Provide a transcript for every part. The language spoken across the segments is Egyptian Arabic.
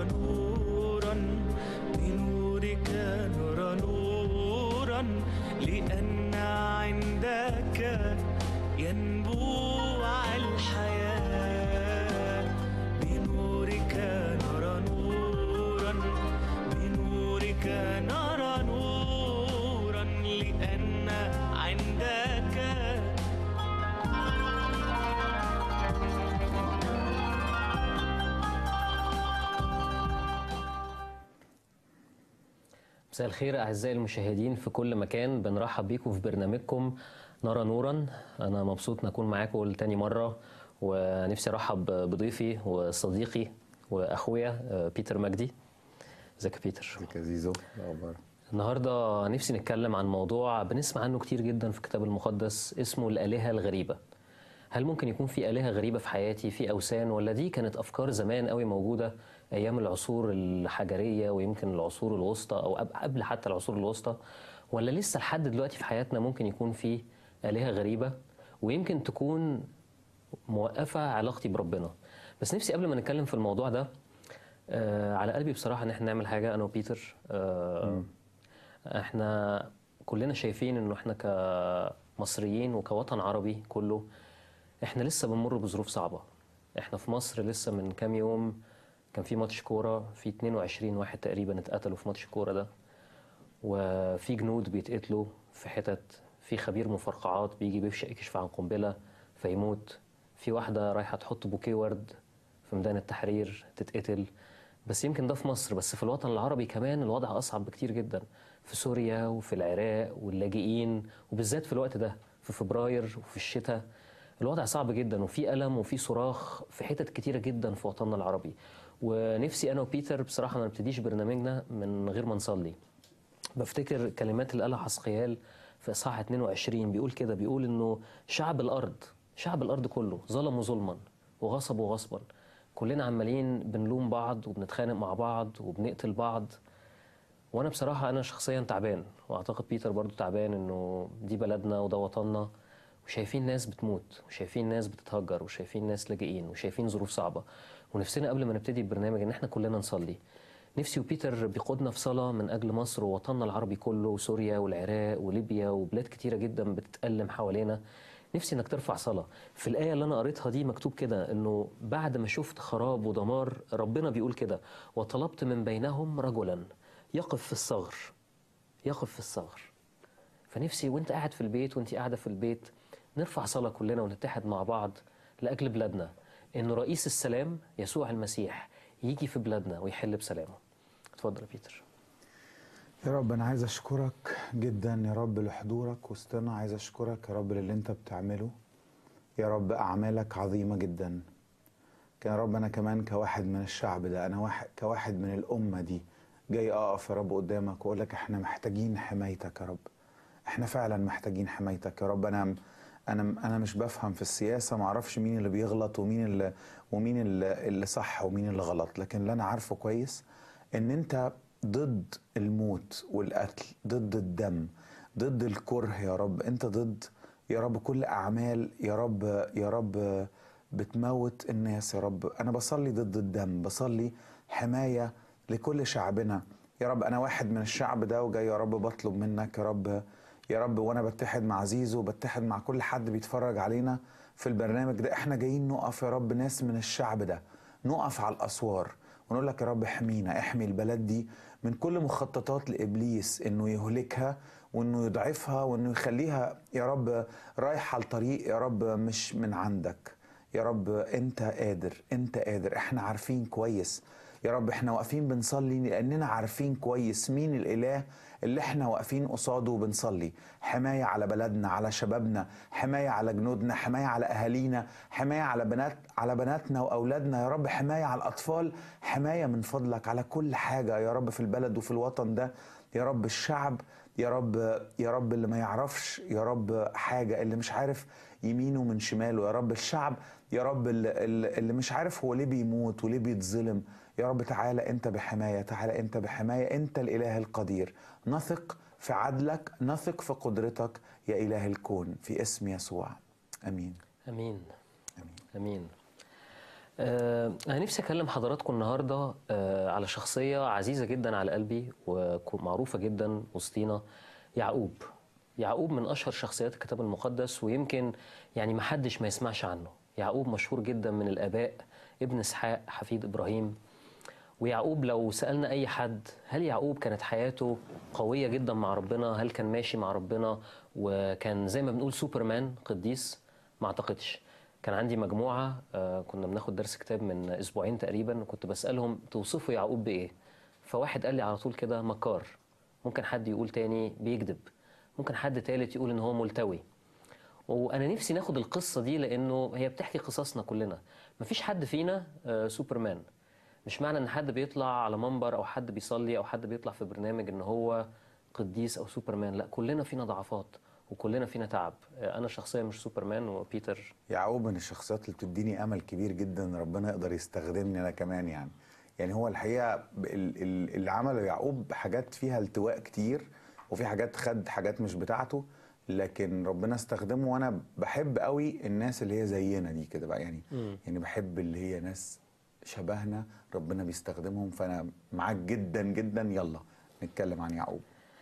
نورا بنورك نرى نورا لأن عندك ينبوع الحياة بنورك نرى نورا بنورك نرى نورا لأن عندك مساء الخير أعزائي المشاهدين في كل مكان بنرحب بيكم في برنامجكم نرى نورا أنا مبسوط نكون معاكم لتاني مرة ونفسي أرحب بضيفي وصديقي وأخويا آه، بيتر مجدي ازيك يا بيتر ازيك يا زيزو الاخبار النهاردة نفسي نتكلم عن موضوع بنسمع عنه كتير جدا في الكتاب المقدس اسمه الآلهة الغريبة هل ممكن يكون في آلهة غريبة في حياتي في أوثان ولا دي كانت أفكار زمان قوي موجودة أيام العصور الحجرية ويمكن العصور الوسطى أو قب- قبل حتى العصور الوسطى ولا لسه لحد دلوقتي في حياتنا ممكن يكون في آلهة غريبة ويمكن تكون موقفة علاقتي بربنا بس نفسي قبل ما نتكلم في الموضوع ده آه على قلبي بصراحة إن احنا نعمل حاجة أنا وبيتر آه احنا كلنا شايفين إنه احنا كمصريين وكوطن عربي كله احنا لسه بنمر بظروف صعبة احنا في مصر لسه من كام يوم كان في ماتش كورة في 22 واحد تقريبا اتقتلوا في ماتش الكورة ده وفي جنود بيتقتلوا في حتت في خبير مفرقعات بيجي بيفشق يكشف عن قنبلة فيموت في واحدة رايحة تحط بوكيه ورد في ميدان التحرير تتقتل بس يمكن ده في مصر بس في الوطن العربي كمان الوضع أصعب بكتير جدا في سوريا وفي العراق واللاجئين وبالذات في الوقت ده في فبراير وفي الشتاء الوضع صعب جدا وفي ألم وفي صراخ في حتت كتيرة جدا في وطننا العربي ونفسي أنا وبيتر بصراحة ما نبتديش برنامجنا من غير ما نصلي بفتكر كلمات اللي قالها حسقيال في اصحاح 22 بيقول كده بيقول انه شعب الارض شعب الارض كله ظلموا ظلما وغصبوا غصبا كلنا عمالين بنلوم بعض وبنتخانق مع بعض وبنقتل بعض وانا بصراحه انا شخصيا تعبان واعتقد بيتر برضو تعبان انه دي بلدنا وده وطننا وشايفين ناس بتموت وشايفين ناس بتتهجر وشايفين ناس لاجئين وشايفين ظروف صعبه ونفسنا قبل ما نبتدي البرنامج ان احنا كلنا نصلي نفسي وبيتر بيقودنا في صلاة من أجل مصر ووطننا العربي كله وسوريا والعراق وليبيا وبلاد كتيرة جدا بتتألم حوالينا نفسي انك ترفع صلاة في الآية اللي أنا قريتها دي مكتوب كده إنه بعد ما شفت خراب ودمار ربنا بيقول كده وطلبت من بينهم رجلا يقف في الثغر يقف في الثغر فنفسي وانت قاعد في البيت وانت قاعدة في البيت نرفع صلاة كلنا ونتحد مع بعض لأجل بلادنا إن رئيس السلام يسوع المسيح يجي في بلادنا ويحل بسلامه اتفضل يا بيتر يا رب انا عايز اشكرك جدا يا رب لحضورك وسطنا عايز اشكرك يا رب للي انت بتعمله يا رب اعمالك عظيمه جدا كان يا رب انا كمان كواحد من الشعب ده انا واحد كواحد من الامه دي جاي اقف يا رب قدامك واقول لك احنا محتاجين حمايتك يا رب احنا فعلا محتاجين حمايتك يا رب انا انا انا مش بفهم في السياسه ما اعرفش مين اللي بيغلط ومين اللي ومين اللي, اللي صح ومين اللي غلط لكن اللي انا عارفه كويس ان انت ضد الموت والقتل ضد الدم ضد الكره يا رب انت ضد يا رب كل اعمال يا رب يا رب بتموت الناس يا رب انا بصلي ضد الدم بصلي حمايه لكل شعبنا يا رب انا واحد من الشعب ده وجاي يا رب بطلب منك يا رب يا رب وانا بتحد مع زيزو بتحد مع كل حد بيتفرج علينا في البرنامج ده احنا جايين نقف يا رب ناس من الشعب ده نقف على الاسوار ونقول لك يا رب احمينا احمي البلد دي من كل مخططات لابليس انه يهلكها وانه يضعفها وانه يخليها يا رب رايحه لطريق يا رب مش من عندك يا رب انت قادر انت قادر احنا عارفين كويس يا رب احنا واقفين بنصلي لاننا عارفين كويس مين الاله اللي احنا واقفين قصاده وبنصلي حمايه على بلدنا على شبابنا حمايه على جنودنا حمايه على اهالينا حمايه على بنات على بناتنا واولادنا يا رب حمايه على الاطفال حمايه من فضلك على كل حاجه يا رب في البلد وفي الوطن ده يا رب الشعب يا رب يا رب اللي ما يعرفش يا رب حاجه اللي مش عارف يمينه من شماله يا رب الشعب يا رب اللي, اللي مش عارف هو ليه بيموت وليه بيتظلم يا رب تعالى انت بحمايه تعالى انت بحمايه انت الاله القدير نثق في عدلك نثق في قدرتك يا اله الكون في اسم يسوع امين امين امين امين آه، أنا نفسي أكلم حضراتكم النهاردة آه، على شخصية عزيزة جدا على قلبي ومعروفة جدا وسطينا يعقوب يعقوب من أشهر شخصيات الكتاب المقدس ويمكن يعني محدش ما يسمعش عنه يعقوب مشهور جدا من الآباء ابن إسحاق حفيد إبراهيم ويعقوب لو سألنا أي حد هل يعقوب كانت حياته قوية جدا مع ربنا هل كان ماشي مع ربنا وكان زي ما بنقول سوبرمان قديس ما أعتقدش كان عندي مجموعة آه، كنا بناخد درس كتاب من أسبوعين تقريبا وكنت بسألهم توصفوا يعقوب بإيه فواحد قال لي على طول كده مكار ممكن حد يقول تاني بيكذب ممكن حد تالت يقول إن هو ملتوي وانا نفسي ناخد القصه دي لانه هي بتحكي قصصنا كلنا مفيش حد فينا آه، سوبرمان مش معنى ان حد بيطلع على منبر او حد بيصلي او حد بيطلع في برنامج ان هو قديس او سوبرمان لا كلنا فينا ضعفات وكلنا فينا تعب آه، انا شخصيا مش سوبرمان وبيتر يعقوب من الشخصيات اللي بتديني امل كبير جدا ان ربنا يقدر يستخدمني انا كمان يعني يعني هو الحقيقه ب- ال- ال- اللي عمله يعقوب حاجات فيها التواء كتير وفي حاجات خد حاجات مش بتاعته لكن ربنا استخدمه وانا بحب قوي الناس اللي هي زينا دي كده بقى يعني يعني بحب اللي هي ناس شبهنا ربنا بيستخدمهم فانا معاك جدا جدا يلا نتكلم عن يعقوب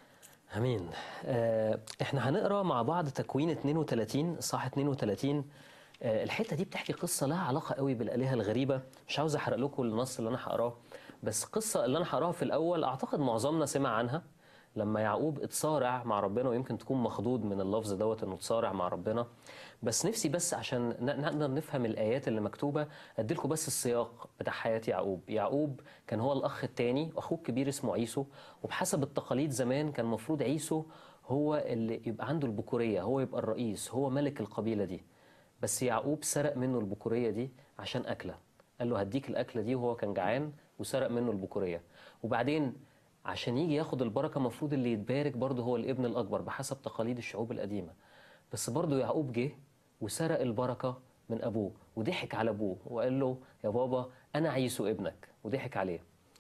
امين آه، احنا هنقرا مع بعض تكوين 32 صح 32 آه، الحته دي بتحكي قصه لها علاقه قوي بالالهه الغريبه مش عاوز احرق لكم النص اللي انا هقراه بس قصه اللي انا هقراها في الاول اعتقد معظمنا سمع عنها لما يعقوب اتصارع مع ربنا ويمكن تكون مخضوض من اللفظ دوت انه اتصارع مع ربنا بس نفسي بس عشان ن- نقدر نفهم الايات اللي مكتوبه اديلكم بس السياق بتاع حياه يعقوب يعقوب كان هو الاخ الثاني واخوه الكبير اسمه عيسو وبحسب التقاليد زمان كان المفروض عيسو هو اللي يبقى عنده البكوريه هو يبقى الرئيس هو ملك القبيله دي بس يعقوب سرق منه البكوريه دي عشان اكله قال له هديك الاكله دي وهو كان جعان وسرق منه البكوريه وبعدين عشان يجي ياخد البركه المفروض اللي يتبارك برضه هو الابن الاكبر بحسب تقاليد الشعوب القديمه بس برضه يعقوب جه وسرق البركه من ابوه وضحك على ابوه وقال له يا بابا انا عيسو ابنك وضحك عليه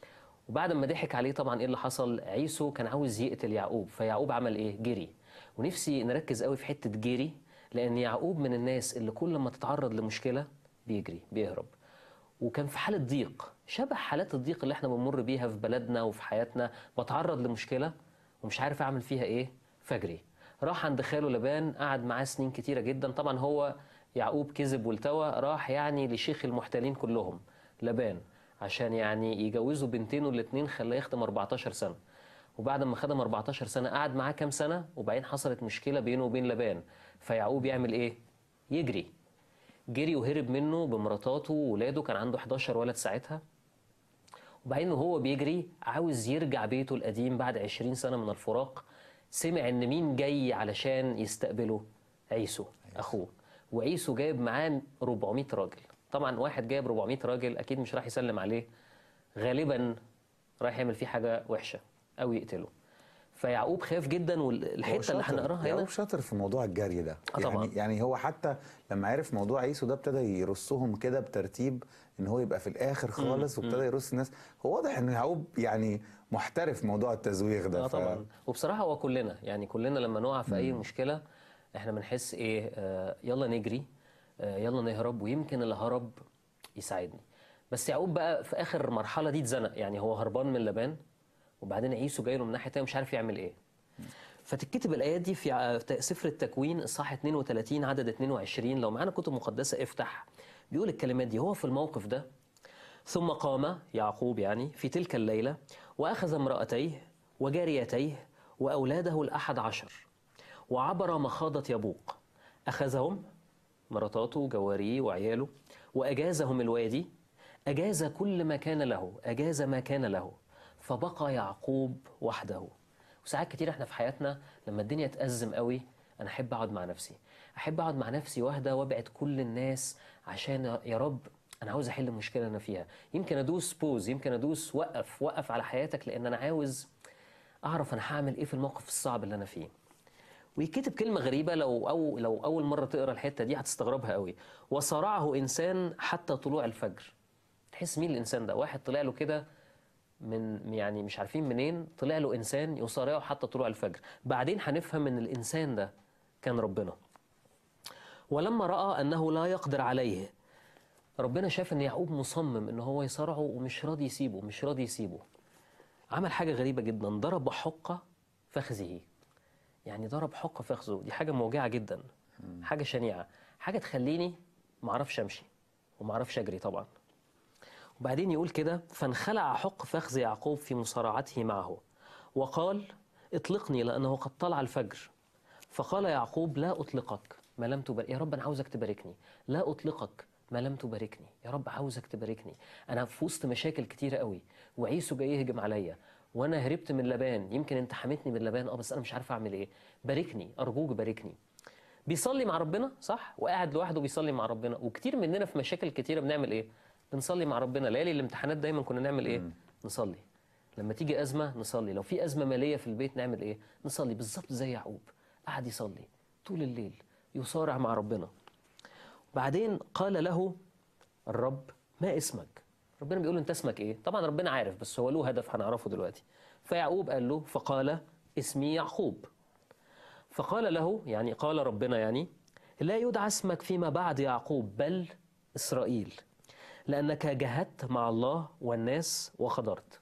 وبعد ما ضحك عليه طبعا ايه اللي حصل عيسو كان عاوز يقتل يعقوب فيعقوب عمل ايه جري ونفسي نركز قوي في حته جري لان يعقوب من الناس اللي كل ما تتعرض لمشكله بيجري بيهرب وكان في حاله ضيق شبه حالات الضيق اللي احنا بنمر بيها في بلدنا وفي حياتنا بتعرض لمشكله ومش عارف اعمل فيها ايه فجري راح عند خاله لبان قعد معاه سنين كتيره جدا طبعا هو يعقوب كذب والتوى راح يعني لشيخ المحتالين كلهم لبان عشان يعني يجوزوا بنتينه الاثنين خلاه يخدم 14 سنه وبعد ما خدم 14 سنه قعد معاه كام سنه وبعدين حصلت مشكله بينه وبين لبان فيعقوب يعمل ايه يجري جري وهرب منه بمراتاته وولاده كان عنده 11 ولد ساعتها وبعدين وهو بيجري عاوز يرجع بيته القديم بعد 20 سنة من الفراق سمع ان مين جاي علشان يستقبله عيسو اخوه وعيسو جايب معاه 400 راجل طبعا واحد جايب 400 راجل اكيد مش راح يسلم عليه غالبا رايح يعمل فيه حاجة وحشة او يقتله فيعقوب خاف جدا هو والحتة اللي شاطر. هنقراها هنا يعقوب شاطر في موضوع الجري ده آه طبعاً. يعني يعني هو حتى لما عرف موضوع عيسو ده ابتدى يرصهم كده بترتيب ان هو يبقى في الاخر خالص وابتدى يرص الناس هو واضح ان يعقوب يعني محترف في موضوع التزويغ ده اه طبعا وبصراحه هو كلنا يعني كلنا لما نقع في اي مشكله احنا بنحس ايه آه يلا نجري آه يلا نهرب ويمكن اللي هرب يساعدني بس يعقوب بقى في اخر مرحله دي اتزنق يعني هو هربان من لبان وبعدين عيسو جاي له من ناحيه تانية مش عارف يعمل ايه فتتكتب الايات دي في ع- في سفر التكوين اصحاح 32 عدد 22 لو معانا كتب مقدسه افتح بيقول الكلمات دي هو في الموقف ده ثم قام يعقوب يعني في تلك الليلة وأخذ امرأتيه وجاريتيه وأولاده الأحد عشر وعبر مخاضة يبوق أخذهم مراتاته وجواريه وعياله وأجازهم الوادي أجاز كل ما كان له أجاز ما كان له فبقى يعقوب وحده وساعات كتير احنا في حياتنا لما الدنيا تأزم قوي أنا أحب أقعد مع نفسي أحب أقعد مع نفسي واهدى وأبعد كل الناس عشان يا رب أنا عاوز أحل المشكلة اللي أنا فيها يمكن أدوس بوز يمكن أدوس وقف وقف على حياتك لأن أنا عاوز أعرف أنا هعمل إيه في الموقف الصعب اللي أنا فيه ويكتب كلمة غريبة لو أو لو أول مرة تقرا الحتة دي هتستغربها قوي وصرعه إنسان حتى طلوع الفجر تحس مين الإنسان ده واحد طلع له كده من يعني مش عارفين منين طلع له إنسان يصارعه حتى طلوع الفجر بعدين هنفهم إن الإنسان ده كان ربنا ولما رأى أنه لا يقدر عليه ربنا شاف ان يعقوب مصمم ان هو يصارعه ومش راضي يسيبه مش راضي يسيبه عمل حاجه غريبه جدا ضرب حق فخذه يعني ضرب حق فخذه دي حاجه موجعه جدا حاجه شنيعه حاجه تخليني ما اعرفش امشي وما اعرفش اجري طبعا وبعدين يقول كده فانخلع حق فخذ يعقوب في مصارعته معه وقال اطلقني لانه قد طلع الفجر فقال يعقوب لا اطلقك ما لم تبارك يا رب انا عاوزك تباركني لا اطلقك ما لم تباركني يا رب عاوزك تباركني انا في وسط مشاكل كتيره قوي وعيسو جاي يهجم عليا وانا هربت من لبان يمكن انت حميتني من لبان اه بس انا مش عارف اعمل ايه باركني ارجوك باركني بيصلي مع ربنا صح وقاعد لوحده بيصلي مع ربنا وكتير مننا في مشاكل كتيره بنعمل ايه بنصلي مع ربنا ليالي الامتحانات دايما كنا نعمل ايه نصلي لما تيجي ازمه نصلي لو في ازمه ماليه في البيت نعمل ايه نصلي بالظبط زي يعقوب قعد يصلي طول الليل يصارع مع ربنا وبعدين قال له الرب ما اسمك ربنا بيقول له انت اسمك ايه طبعا ربنا عارف بس هو له هدف هنعرفه دلوقتي فيعقوب قال له فقال اسمي يعقوب فقال له يعني قال ربنا يعني لا يدعى اسمك فيما بعد يعقوب بل إسرائيل لأنك جهدت مع الله والناس وخضرت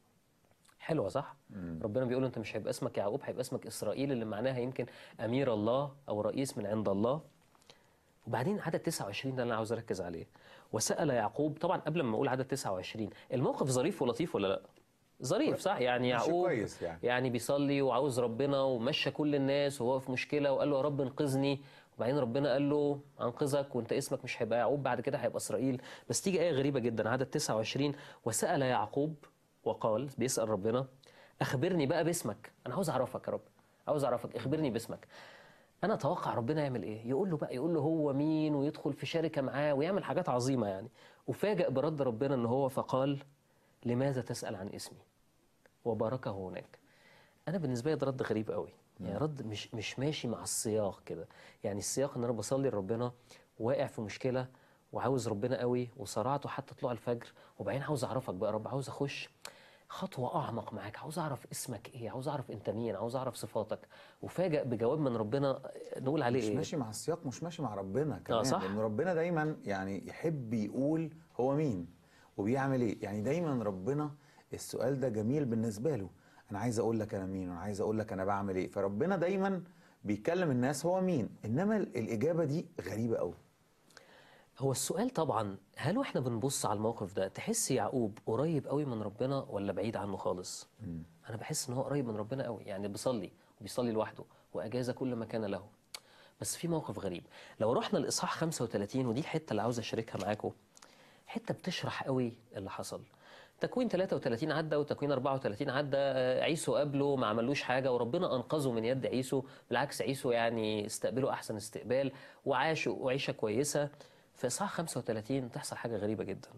حلوة صح؟ ربنا بيقول له أنت مش هيبقى اسمك يعقوب هيبقى اسمك إسرائيل اللي معناها يمكن أمير الله أو رئيس من عند الله وبعدين عدد 29 ده اللي أنا عاوز أركز عليه وسأل يعقوب طبعا قبل ما أقول عدد 29 الموقف ظريف ولطيف ولا لأ؟ ظريف صح يعني ماشي يعقوب كويس يعني. يعني بيصلي وعاوز ربنا ومشى كل الناس وهو في مشكله وقال له يا رب انقذني وبعدين ربنا قال له انقذك وانت اسمك مش هيبقى يعقوب بعد كده هيبقى اسرائيل بس تيجي ايه غريبه جدا عدد 29 وسال يعقوب وقال بيسال ربنا اخبرني بقى باسمك انا عاوز اعرفك يا رب عاوز اعرفك اخبرني باسمك انا اتوقع ربنا يعمل ايه يقول له بقى يقول له هو مين ويدخل في شركه معاه ويعمل حاجات عظيمه يعني وفاجئ برد ربنا ان هو فقال لماذا تسال عن اسمي وباركه هناك انا بالنسبه لي ده رد غريب قوي يعني رد مش مش ماشي مع السياق كده يعني السياق ان انا بصلي لربنا واقع في مشكله وعاوز ربنا قوي وصرعته حتى طلوع الفجر وبعدين عاوز اعرفك بقى يا رب عاوز اخش خطوة أعمق معاك عاوز أعرف اسمك إيه عاوز أعرف أنت مين عاوز أعرف صفاتك وفاجأ بجواب من ربنا نقول عليه مش إيه ماشي مع السياق مش ماشي مع ربنا كمان صح. لان ربنا دايما يعني يحب يقول هو مين وبيعمل ايه يعني دايما ربنا السؤال ده جميل بالنسبه له انا عايز اقول لك انا مين وانا عايز اقول لك انا بعمل ايه فربنا دايما بيكلم الناس هو مين انما ال- الاجابه دي غريبه قوي هو السؤال طبعا هل واحنا بنبص على الموقف ده تحس يعقوب قريب قوي من ربنا ولا بعيد عنه خالص انا بحس ان هو قريب من ربنا قوي يعني بيصلي وبيصلي لوحده واجاز كل ما كان له بس في موقف غريب لو رحنا لاصحاح 35 ودي الحته اللي عاوز اشاركها معاكم حته بتشرح قوي اللي حصل تكوين 33 عدى وتكوين 34 عدى آه، عيسو قابله ما عملوش حاجه وربنا انقذه من يد عيسو بالعكس عيسو يعني استقبله احسن استقبال وعاشوا وعيشه كويسه في اصحاح 35 تحصل حاجه غريبه جدا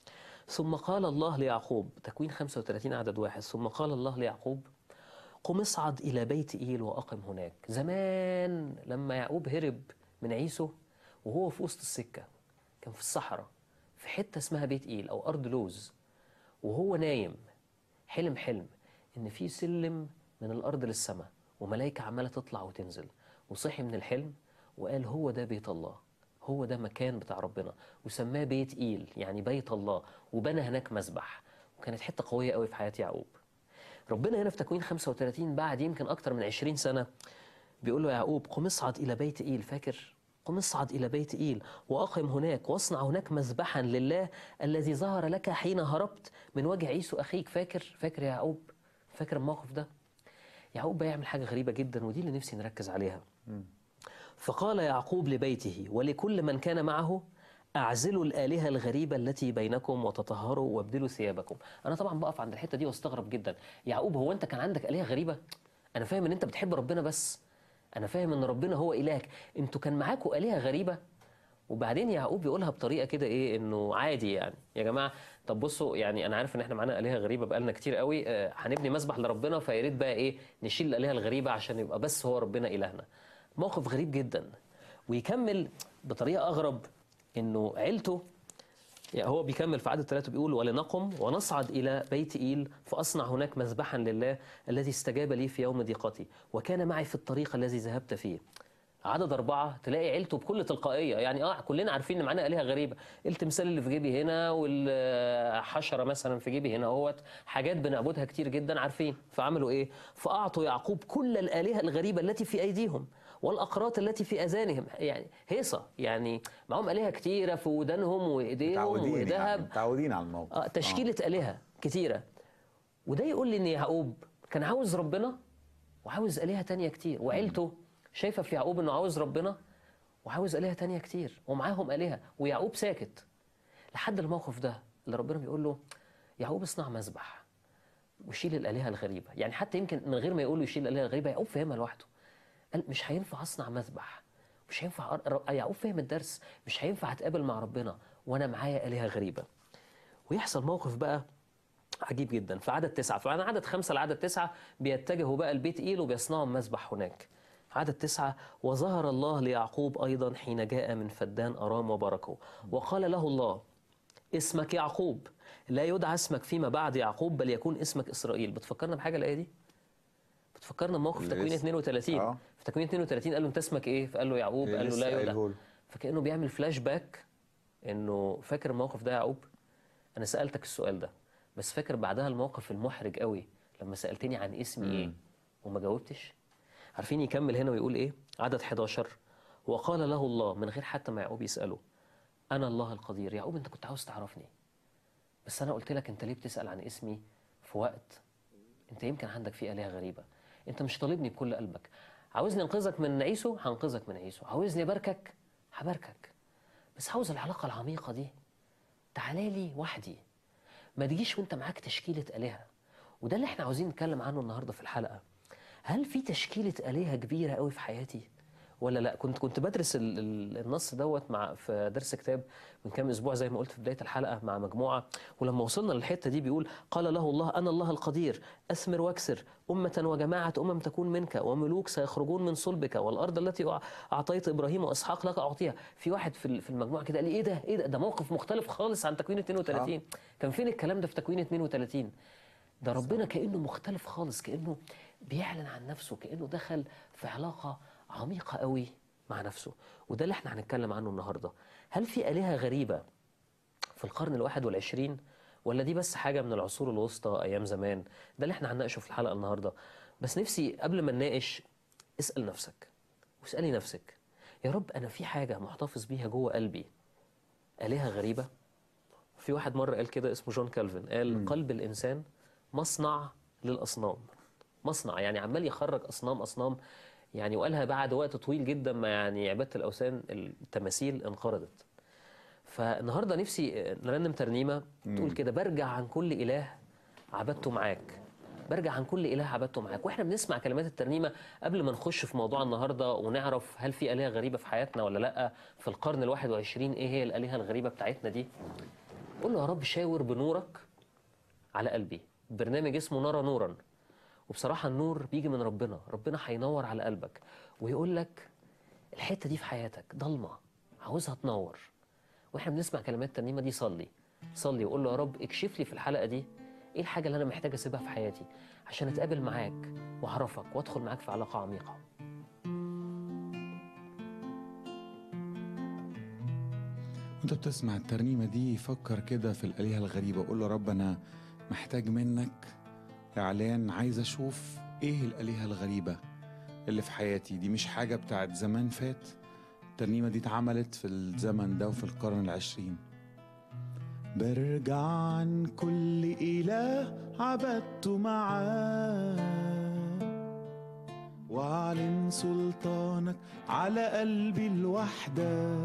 ثم قال الله ليعقوب تكوين 35 عدد واحد ثم قال الله ليعقوب قم اصعد إلى بيت إيل وأقم هناك زمان لما يعقوب هرب من عيسو وهو في وسط السكة كان في الصحراء في حتة اسمها بيت إيل أو أرض لوز وهو نايم حلم حلم إن في سلم من الأرض للسماء وملائكة عمالة تطلع وتنزل وصحي من الحلم وقال هو ده بيت الله هو ده مكان بتاع ربنا وسماه بيت إيل يعني بيت الله وبنى هناك مسبح وكانت حتة قوية قوي في حياة يعقوب ربنا هنا في تكوين 35 بعد يمكن أكتر من 20 سنة بيقول له يعقوب قم اصعد إلى بيت إيل فاكر قم اصعد إلى بيت إيل وأقم هناك واصنع هناك مذبحا لله الذي ظهر لك حين هربت من وجه عيسو أخيك فاكر فاكر يا يعقوب فاكر الموقف ده يعقوب بيعمل حاجة غريبة جدا ودي اللي نفسي نركز عليها فقال يعقوب لبيته ولكل من كان معه أعزلوا الآلهة الغريبة التي بينكم وتطهروا وابدلوا ثيابكم أنا طبعا بقف عند الحتة دي واستغرب جدا يعقوب هو أنت كان عندك آلهة غريبة أنا فاهم إن أنت بتحب ربنا بس أنا فاهم إن ربنا هو إلهك أنتوا كان معاكم آلهة غريبة وبعدين يعقوب بيقولها بطريقه كده ايه انه عادي يعني يا جماعه طب بصوا يعني انا عارف ان احنا معانا الهه غريبه بقالنا كتير قوي آه، هنبني مسبح لربنا فيا ريت بقى ايه نشيل الالهه الغريبه عشان يبقى بس هو ربنا الهنا موقف غريب جدا ويكمل بطريقه اغرب انه عيلته يعني هو بيكمل في عدد ثلاثة بيقول ولنقم ونصعد إلى بيت إيل فأصنع هناك مذبحا لله الذي استجاب لي في يوم ضيقتي وكان معي في الطريق الذي ذهبت فيه عدد أربعة تلاقي عيلته بكل تلقائية يعني اه كلنا عارفين ان معانا آلهة غريبة التمثال اللي في جيبي هنا والحشرة مثلا في جيبي هنا اهوت حاجات بنعبدها كتير جدا عارفين فعملوا ايه فأعطوا يعقوب كل الآلهة الغريبة التي في أيديهم والأقراط التي في أذانهم يعني هيصة يعني معهم آلهة كتيرة في ودانهم وإيديهم متعودين يعني وذهب متعودين على الموقف آه تشكيلة آلهة كتيرة وده يقول لي إن يعقوب كان عاوز ربنا وعاوز آلهة تانية كتير وعيلته شايفة في يعقوب إنه عاوز ربنا وعاوز آلهة تانية كتير ومعاهم آلهة ويعقوب ساكت لحد الموقف ده اللي ربنا بيقول له يعقوب اصنع مذبح وشيل الآلهة الغريبة يعني حتى يمكن من غير ما يقول له يشيل الآلهة الغريبة يعقوب فهمها لوحده قال مش هينفع أصنع مذبح مش هينفع أر- يعقوب فهم الدرس مش هينفع أتقابل مع ربنا وأنا معايا آلهة غريبة ويحصل موقف بقى عجيب جدا في عدد تسعة فعن عدد خمسة لعدد تسعة بيتجهوا بقى البيت إيل وبيصنعوا مذبح هناك عدد تسعة وظهر الله ليعقوب أيضا حين جاء من فدان أرام وبركه وقال له الله اسمك يعقوب لا يدعى اسمك فيما بعد يعقوب بل يكون اسمك إسرائيل بتفكرنا بحاجة الآية دي؟ بتفكرنا بموقف اللي تكوين لسه- 32 آه. في تكوين 32 قال له انت اسمك ايه؟ فقال له يعقوب قال له لسه لا يدعى قايله له. فكأنه بيعمل فلاش باك انه فاكر الموقف ده يا يعقوب؟ انا سألتك السؤال ده بس فاكر بعدها الموقف المحرج قوي لما سألتني عن اسمي ايه وما جاوبتش؟ عارفين يكمل هنا ويقول ايه؟ عدد 11 وقال له الله من غير حتى ما يعقوب يسأله انا الله القدير يعقوب انت كنت عاوز تعرفني بس انا قلت لك انت ليه بتسأل عن اسمي في وقت انت يمكن عندك فيه آلهة غريبة انت مش طالبني بكل قلبك عاوزني انقذك من عيسو هنقذك من عيسو عاوزني اباركك هباركك بس عاوز العلاقة العميقة دي تعالى لي وحدي ما تجيش وانت معاك تشكيلة آلهة وده اللي احنا عاوزين نتكلم عنه النهاردة في الحلقة هل في تشكيلة آلهة كبيرة قوي في حياتي ولا لا كنت كنت بدرس ال- ال- النص دوت مع في درس كتاب من كام اسبوع زي ما قلت في بدايه الحلقه مع مجموعه ولما وصلنا للحته دي بيقول قال له الله انا الله القدير اثمر واكسر امه وجماعه امم تكون منك وملوك سيخرجون من صلبك والارض التي أع- اعطيت ابراهيم واسحاق لك اعطيها في واحد في ال- في المجموعه كده قال لي ايه ده ايه ده ده موقف مختلف خالص عن تكوين 32 كان فين الكلام ده في تكوين 32 ده ربنا كأنه مختلف خالص كأنه بيعلن عن نفسه كأنه دخل في علاقة عميقة قوي مع نفسه وده اللي احنا هنتكلم عنه النهاردة هل في آلهة غريبة في القرن الواحد والعشرين ولا دي بس حاجة من العصور الوسطى أيام زمان ده اللي احنا هنناقشه في الحلقة النهاردة بس نفسي قبل ما نناقش اسأل نفسك واسألي نفسك يا رب أنا في حاجة محتفظ بيها جوه قلبي آلهة غريبة في واحد مرة قال كده اسمه جون كالفن قال قلب الإنسان مصنع للأصنام مصنع يعني عمال يخرج أصنام أصنام يعني وقالها بعد وقت طويل جدا ما يعني عبادة الأوثان التماثيل انقرضت فالنهاردة نفسي نرنم ترنيمة تقول كده برجع عن كل إله عبدته معاك برجع عن كل إله عبدته معاك وإحنا بنسمع كلمات الترنيمة قبل ما نخش في موضوع النهاردة ونعرف هل في آلهة غريبة في حياتنا ولا لأ في القرن الواحد وعشرين إيه هي الآلهة الغريبة بتاعتنا دي قول له يا رب شاور بنورك على قلبي برنامج اسمه نرى نورا وبصراحة النور بيجي من ربنا ربنا هينور على قلبك ويقول لك الحتة دي في حياتك ضلمة عاوزها تنور واحنا بنسمع كلمات الترنيمة دي صلي صلي وقول له يا رب اكشف لي في الحلقة دي ايه الحاجة اللي انا محتاج اسيبها في حياتي عشان اتقابل معاك واعرفك وادخل معاك في علاقة عميقة وانت بتسمع الترنيمة دي فكر كده في الآلهة الغريبة قول له رب أنا محتاج منك إعلان عايز أشوف إيه الآلهة الغريبة اللي في حياتي دي مش حاجة بتاعت زمان فات الترنيمة دي اتعملت في الزمن ده وفي القرن العشرين برجع عن كل إله عبدته معاه واعلن سلطانك على قلبي الوحده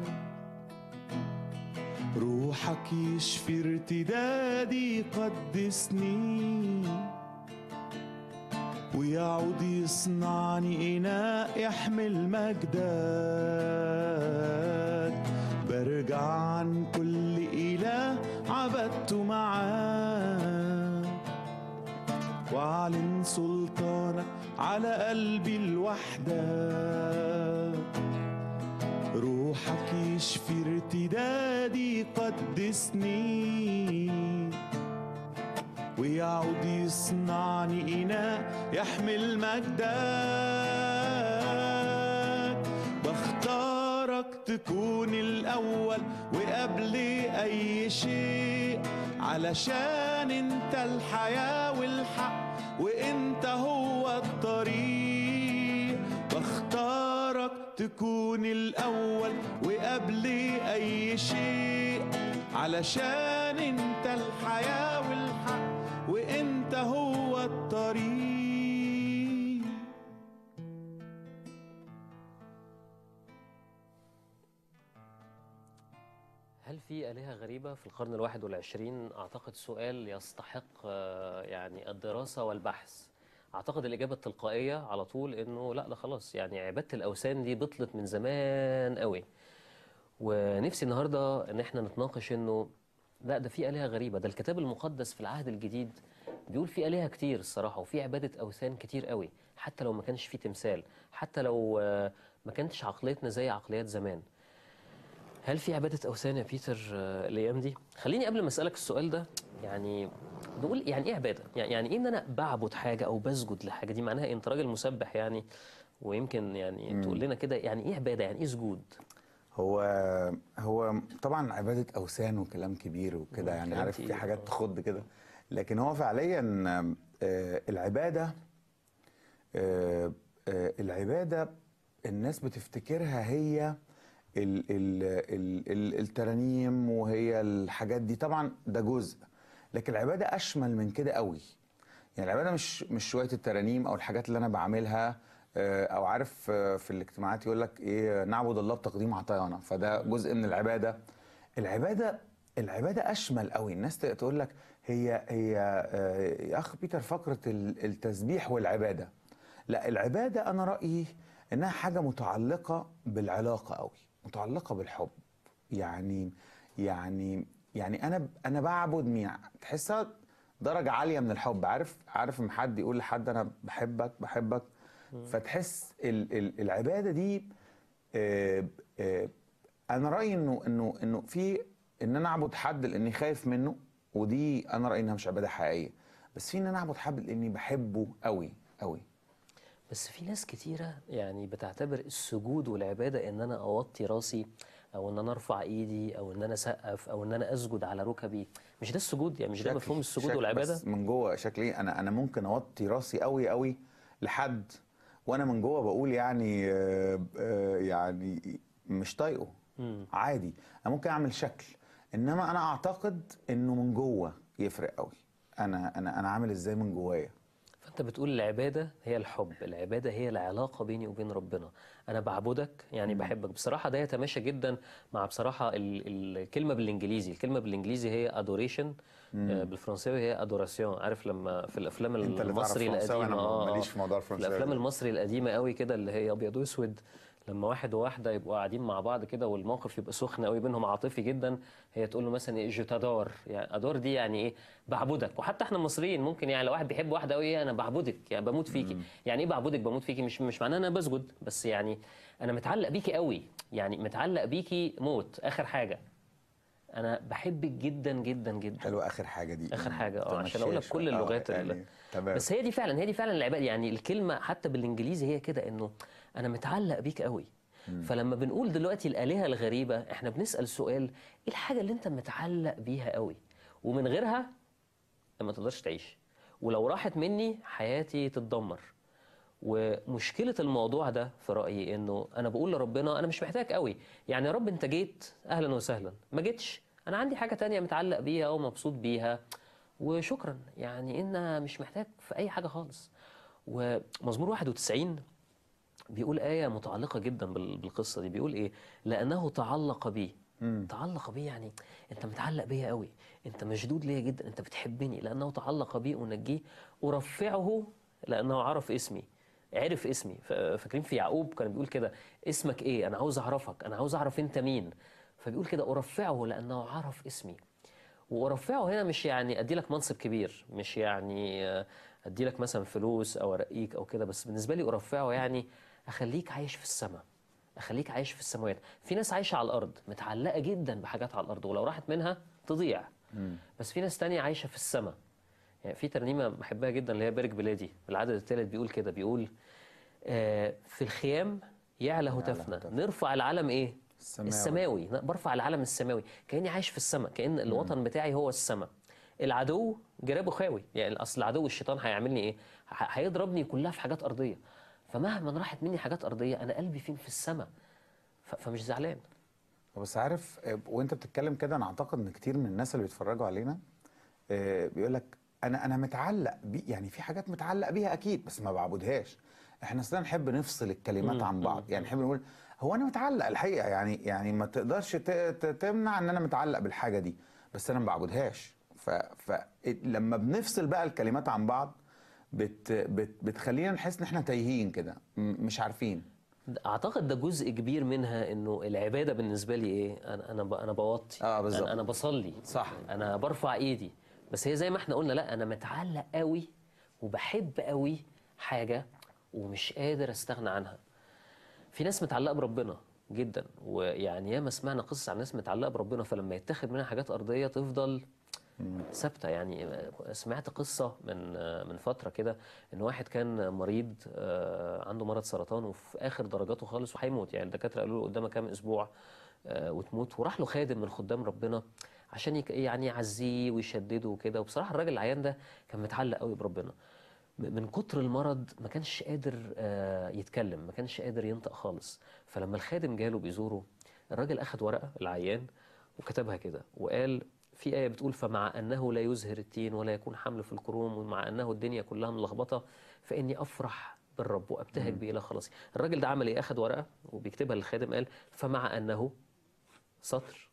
روحك يشفي ارتدادي يقدسني ويعود يصنعني إناء يحمل مجدك برجع عن كل إله عبدته معاه واعلن سلطانك على قلبي الوحده روحك يشفي ارتدادي يقدسني ويعود يصنعني إناء يحمل مجدك تكون الأول وقبل أي شيء علشان انت الحياة والحق وانت هو الطريق بختارك تكون الأول وقبل أي شيء علشان انت الحياة والحق وانت هو الطريق هل في آلهة غريبة في القرن الواحد والعشرين؟ أعتقد سؤال يستحق آه، يعني الدراسة والبحث أعتقد الإجابة التلقائية على طول إنه لا لا خلاص يعني عبادة الأوثان دي بطلت من زمان قوي ونفسي النهاردة إن إحنا نتناقش إنه لا ده في آلهة غريبة ده الكتاب المقدس في العهد الجديد بيقول في آلهة كتير الصراحة وفي عبادة أوثان كتير قوي حتى لو ما كانش في تمثال حتى لو آه، ما كانتش عقليتنا زي عقليات زمان هل في عبادة أوثان يا بيتر آه، الأيام دي؟ خليني قبل ما أسألك السؤال ده يعني نقول يعني إيه عبادة؟ يعني يعني إيه إن أنا بعبد حاجة أو بسجد لحاجة دي معناها إيه؟ أنت راجل مسبح يعني ويمكن يعني تقول لنا كده يعني إيه عبادة؟ يعني إيه سجود؟ هو هو طبعا عباده اوثان وكلام كبير وكده مم، يعني كلام عارف في تقيل، حاجات آه. تخض كده لكن هو فعليا آه، العباده آه، آه، العباده الناس بتفتكرها هي ال ال ال ال الترانيم وهي الحاجات دي طبعا ده جزء لكن العباده اشمل من كده قوي يعني العباده مش مش شويه الترانيم او الحاجات اللي انا بعملها آه، او عارف آه، في الاجتماعات يقول لك ايه نعبد الله بتقديم عطايانا فده جزء من العباده العباده العباده اشمل قوي الناس تقول لك هي هي آه، يا اخ بيتر فقره ال- التسبيح والعباده لا العباده انا رايي انها حاجه متعلقه بالعلاقه قوي متعلقه بالحب يعني يعني يعني انا انا بعبد مين تحسها درجه عاليه من الحب عارف عارف لما حد يقول لحد انا بحبك بحبك فتحس ال ال العباده دي آه، آه، انا رايي انه انه انه في ان انا اعبد حد لاني خايف منه ودي انا رايي انها مش عباده حقيقيه بس في ان انا اعبد حد لاني بحبه قوي قوي بس في ناس كتيرة يعني بتعتبر السجود والعبادة إن أنا أوطي راسي أو إن أنا أرفع إيدي أو إن أنا أسقف أو إن أنا أسجد على ركبي مش ده السجود يعني مش ده شكل- مفهوم السجود شكل والعبادة؟ بس من جوه شكلي انا انا ممكن اوطي راسي قوي قوي لحد وانا من جوه بقول يعني آه، آه، يعني مش طايقه مم. عادي انا ممكن اعمل شكل انما انا اعتقد انه من جوه يفرق قوي انا انا انا عامل ازاي من جوايا فأنت بتقول العبادة هي الحب العبادة هي العلاقة بيني وبين ربنا أنا بعبدك يعني بحبك بصراحة ده يتماشى جدا مع بصراحة ال- الكلمة بالإنجليزي الكلمة بالإنجليزي هي adoration آه، بالفرنساوي هي adoration عارف لما في الأفلام انت اللي تعرف المصري فرنساوي، القديمة انا آه، ماليش آه. في موضوع في الفرنساوي الافلام ده. المصري القديمه قوي كده اللي هي ابيض واسود لما واحد وواحده يبقوا قاعدين مع بعض كده والموقف يبقى سخن قوي بينهم عاطفي جدا هي تقول له مثلا ايه جوتادار يعني ادار دي يعني ايه بعبدك وحتى احنا المصريين ممكن يعني لو واحد بيحب واحده قوي انا بعبدك يعني بموت فيكي يعني ايه بعبدك بموت فيكي مش مش معناه انا بسجد بس يعني انا متعلق بيكي قوي يعني متعلق بيكي موت اخر حاجه انا بحبك جدا جدا جدا حلوه اخر حاجه دي اخر حاجه اه تمشيها عشان اقول لك شوية. كل آه، اللغات ال- يعني تمام بس هي دي فعلا هي دي فعلا العباده يعني الكلمه حتى بالانجليزي هي كده انه انا متعلق بيك قوي فلما بنقول دلوقتي الالهه الغريبه احنا بنسال سؤال ايه الحاجه اللي انت متعلق بيها قوي ومن غيرها ما تقدرش تعيش ولو راحت مني حياتي تتدمر ومشكله الموضوع ده في رايي انه انا بقول لربنا انا مش محتاج قوي يعني يا رب انت جيت اهلا وسهلا ما جيتش انا عندي حاجه تانية متعلق بيها ومبسوط بيها وشكرا يعني ان مش محتاج في اي حاجه خالص ومزمور 91 بيقول آية متعلقة جدا بال- بالقصة دي بيقول إيه لأنه تعلق بي تعلق بي يعني أنت متعلق بيا قوي أنت مشدود ليا جدا أنت بتحبني لأنه تعلق بي أنجيه أرفعه لأنه عرف اسمي عرف اسمي ف- فاكرين في يعقوب كان بيقول كده اسمك إيه أنا عاوز أعرفك أنا عاوز أعرف أنت مين فبيقول كده أرفعه لأنه عرف اسمي وارفعه هنا مش يعني ادي لك منصب كبير مش يعني آه، ادي لك مثلا فلوس او ارقيك او كده بس بالنسبه لي ارفعه يعني اخليك عايش في السماء اخليك عايش في السماوات في ناس عايشه على الارض متعلقه جدا بحاجات على الارض ولو راحت منها تضيع بس في ناس تانية عايشه في السماء يعني في ترنيمه بحبها جدا اللي هي بارك بلادي العدد الثالث بيقول كده بيقول آه، في الخيام يعلى هتافنا هتافنا. نرفع العلم ايه السماوي. السماوي برفع العلم السماوي كاني عايش في السماء كان الوطن بتاعي هو السماء العدو جرابه خاوي يعني اصل العدو الشيطان هيعملني ايه ه- هيضربني كلها في حاجات ارضيه فمهما راحت مني حاجات ارضيه انا قلبي فين في السماء ف- فمش زعلان بس عارف آه، وانت بتتكلم كده انا اعتقد ان كتير من الناس اللي بيتفرجوا علينا بيقول لك انا انا متعلق بي يعني في حاجات متعلق بيها اكيد بس ما بعبدهاش احنا اصلا نحب نفصل الكلمات عن بعض يعني نحب نقول هو انا متعلق الحقيقه يعني يعني ما تقدرش ت- ت- تمنع ان انا متعلق بالحاجه دي بس انا ما بعبدهاش ف فلما بنفصل بقى الكلمات عن بعض بت بت بتخلينا نحس ان احنا تايهين كده م- مش عارفين اعتقد ده جزء كبير منها انه العباده بالنسبه لي ايه انا انا ب- انا بوطي آه، بالظبط. انا, أنا بصلي صح. انا برفع ايدي بس هي زي ما احنا قلنا لا انا متعلق قوي وبحب قوي حاجه ومش قادر استغنى عنها في ناس متعلقه بربنا جدا ويعني ياما سمعنا قصص عن ناس متعلقه بربنا فلما يتاخد منها حاجات ارضيه تفضل ثابته يعني سمعت قصه من من فتره كده ان واحد كان مريض آه، عنده مرض سرطان وفي اخر درجاته خالص وهيموت يعني الدكاتره قالوا له قدامك كام اسبوع آه، وتموت وراح له خادم من خدام ربنا عشان يك- يعني يعزيه ويشدده وكده وبصراحه الراجل العيان ده كان متعلق قوي بربنا م- من كتر المرض ما كانش قادر آه، يتكلم ما كانش قادر ينطق خالص فلما الخادم جاله بيزوره الراجل اخد ورقه العيان وكتبها كده وقال في آية بتقول فمع أنه لا يزهر التين ولا يكون حمل في الكروم ومع أنه الدنيا كلها ملخبطة فإني أفرح بالرب وأبتهج به إلى خلاصي الراجل ده عمل إيه أخد ورقة وبيكتبها للخادم قال فمع أنه سطر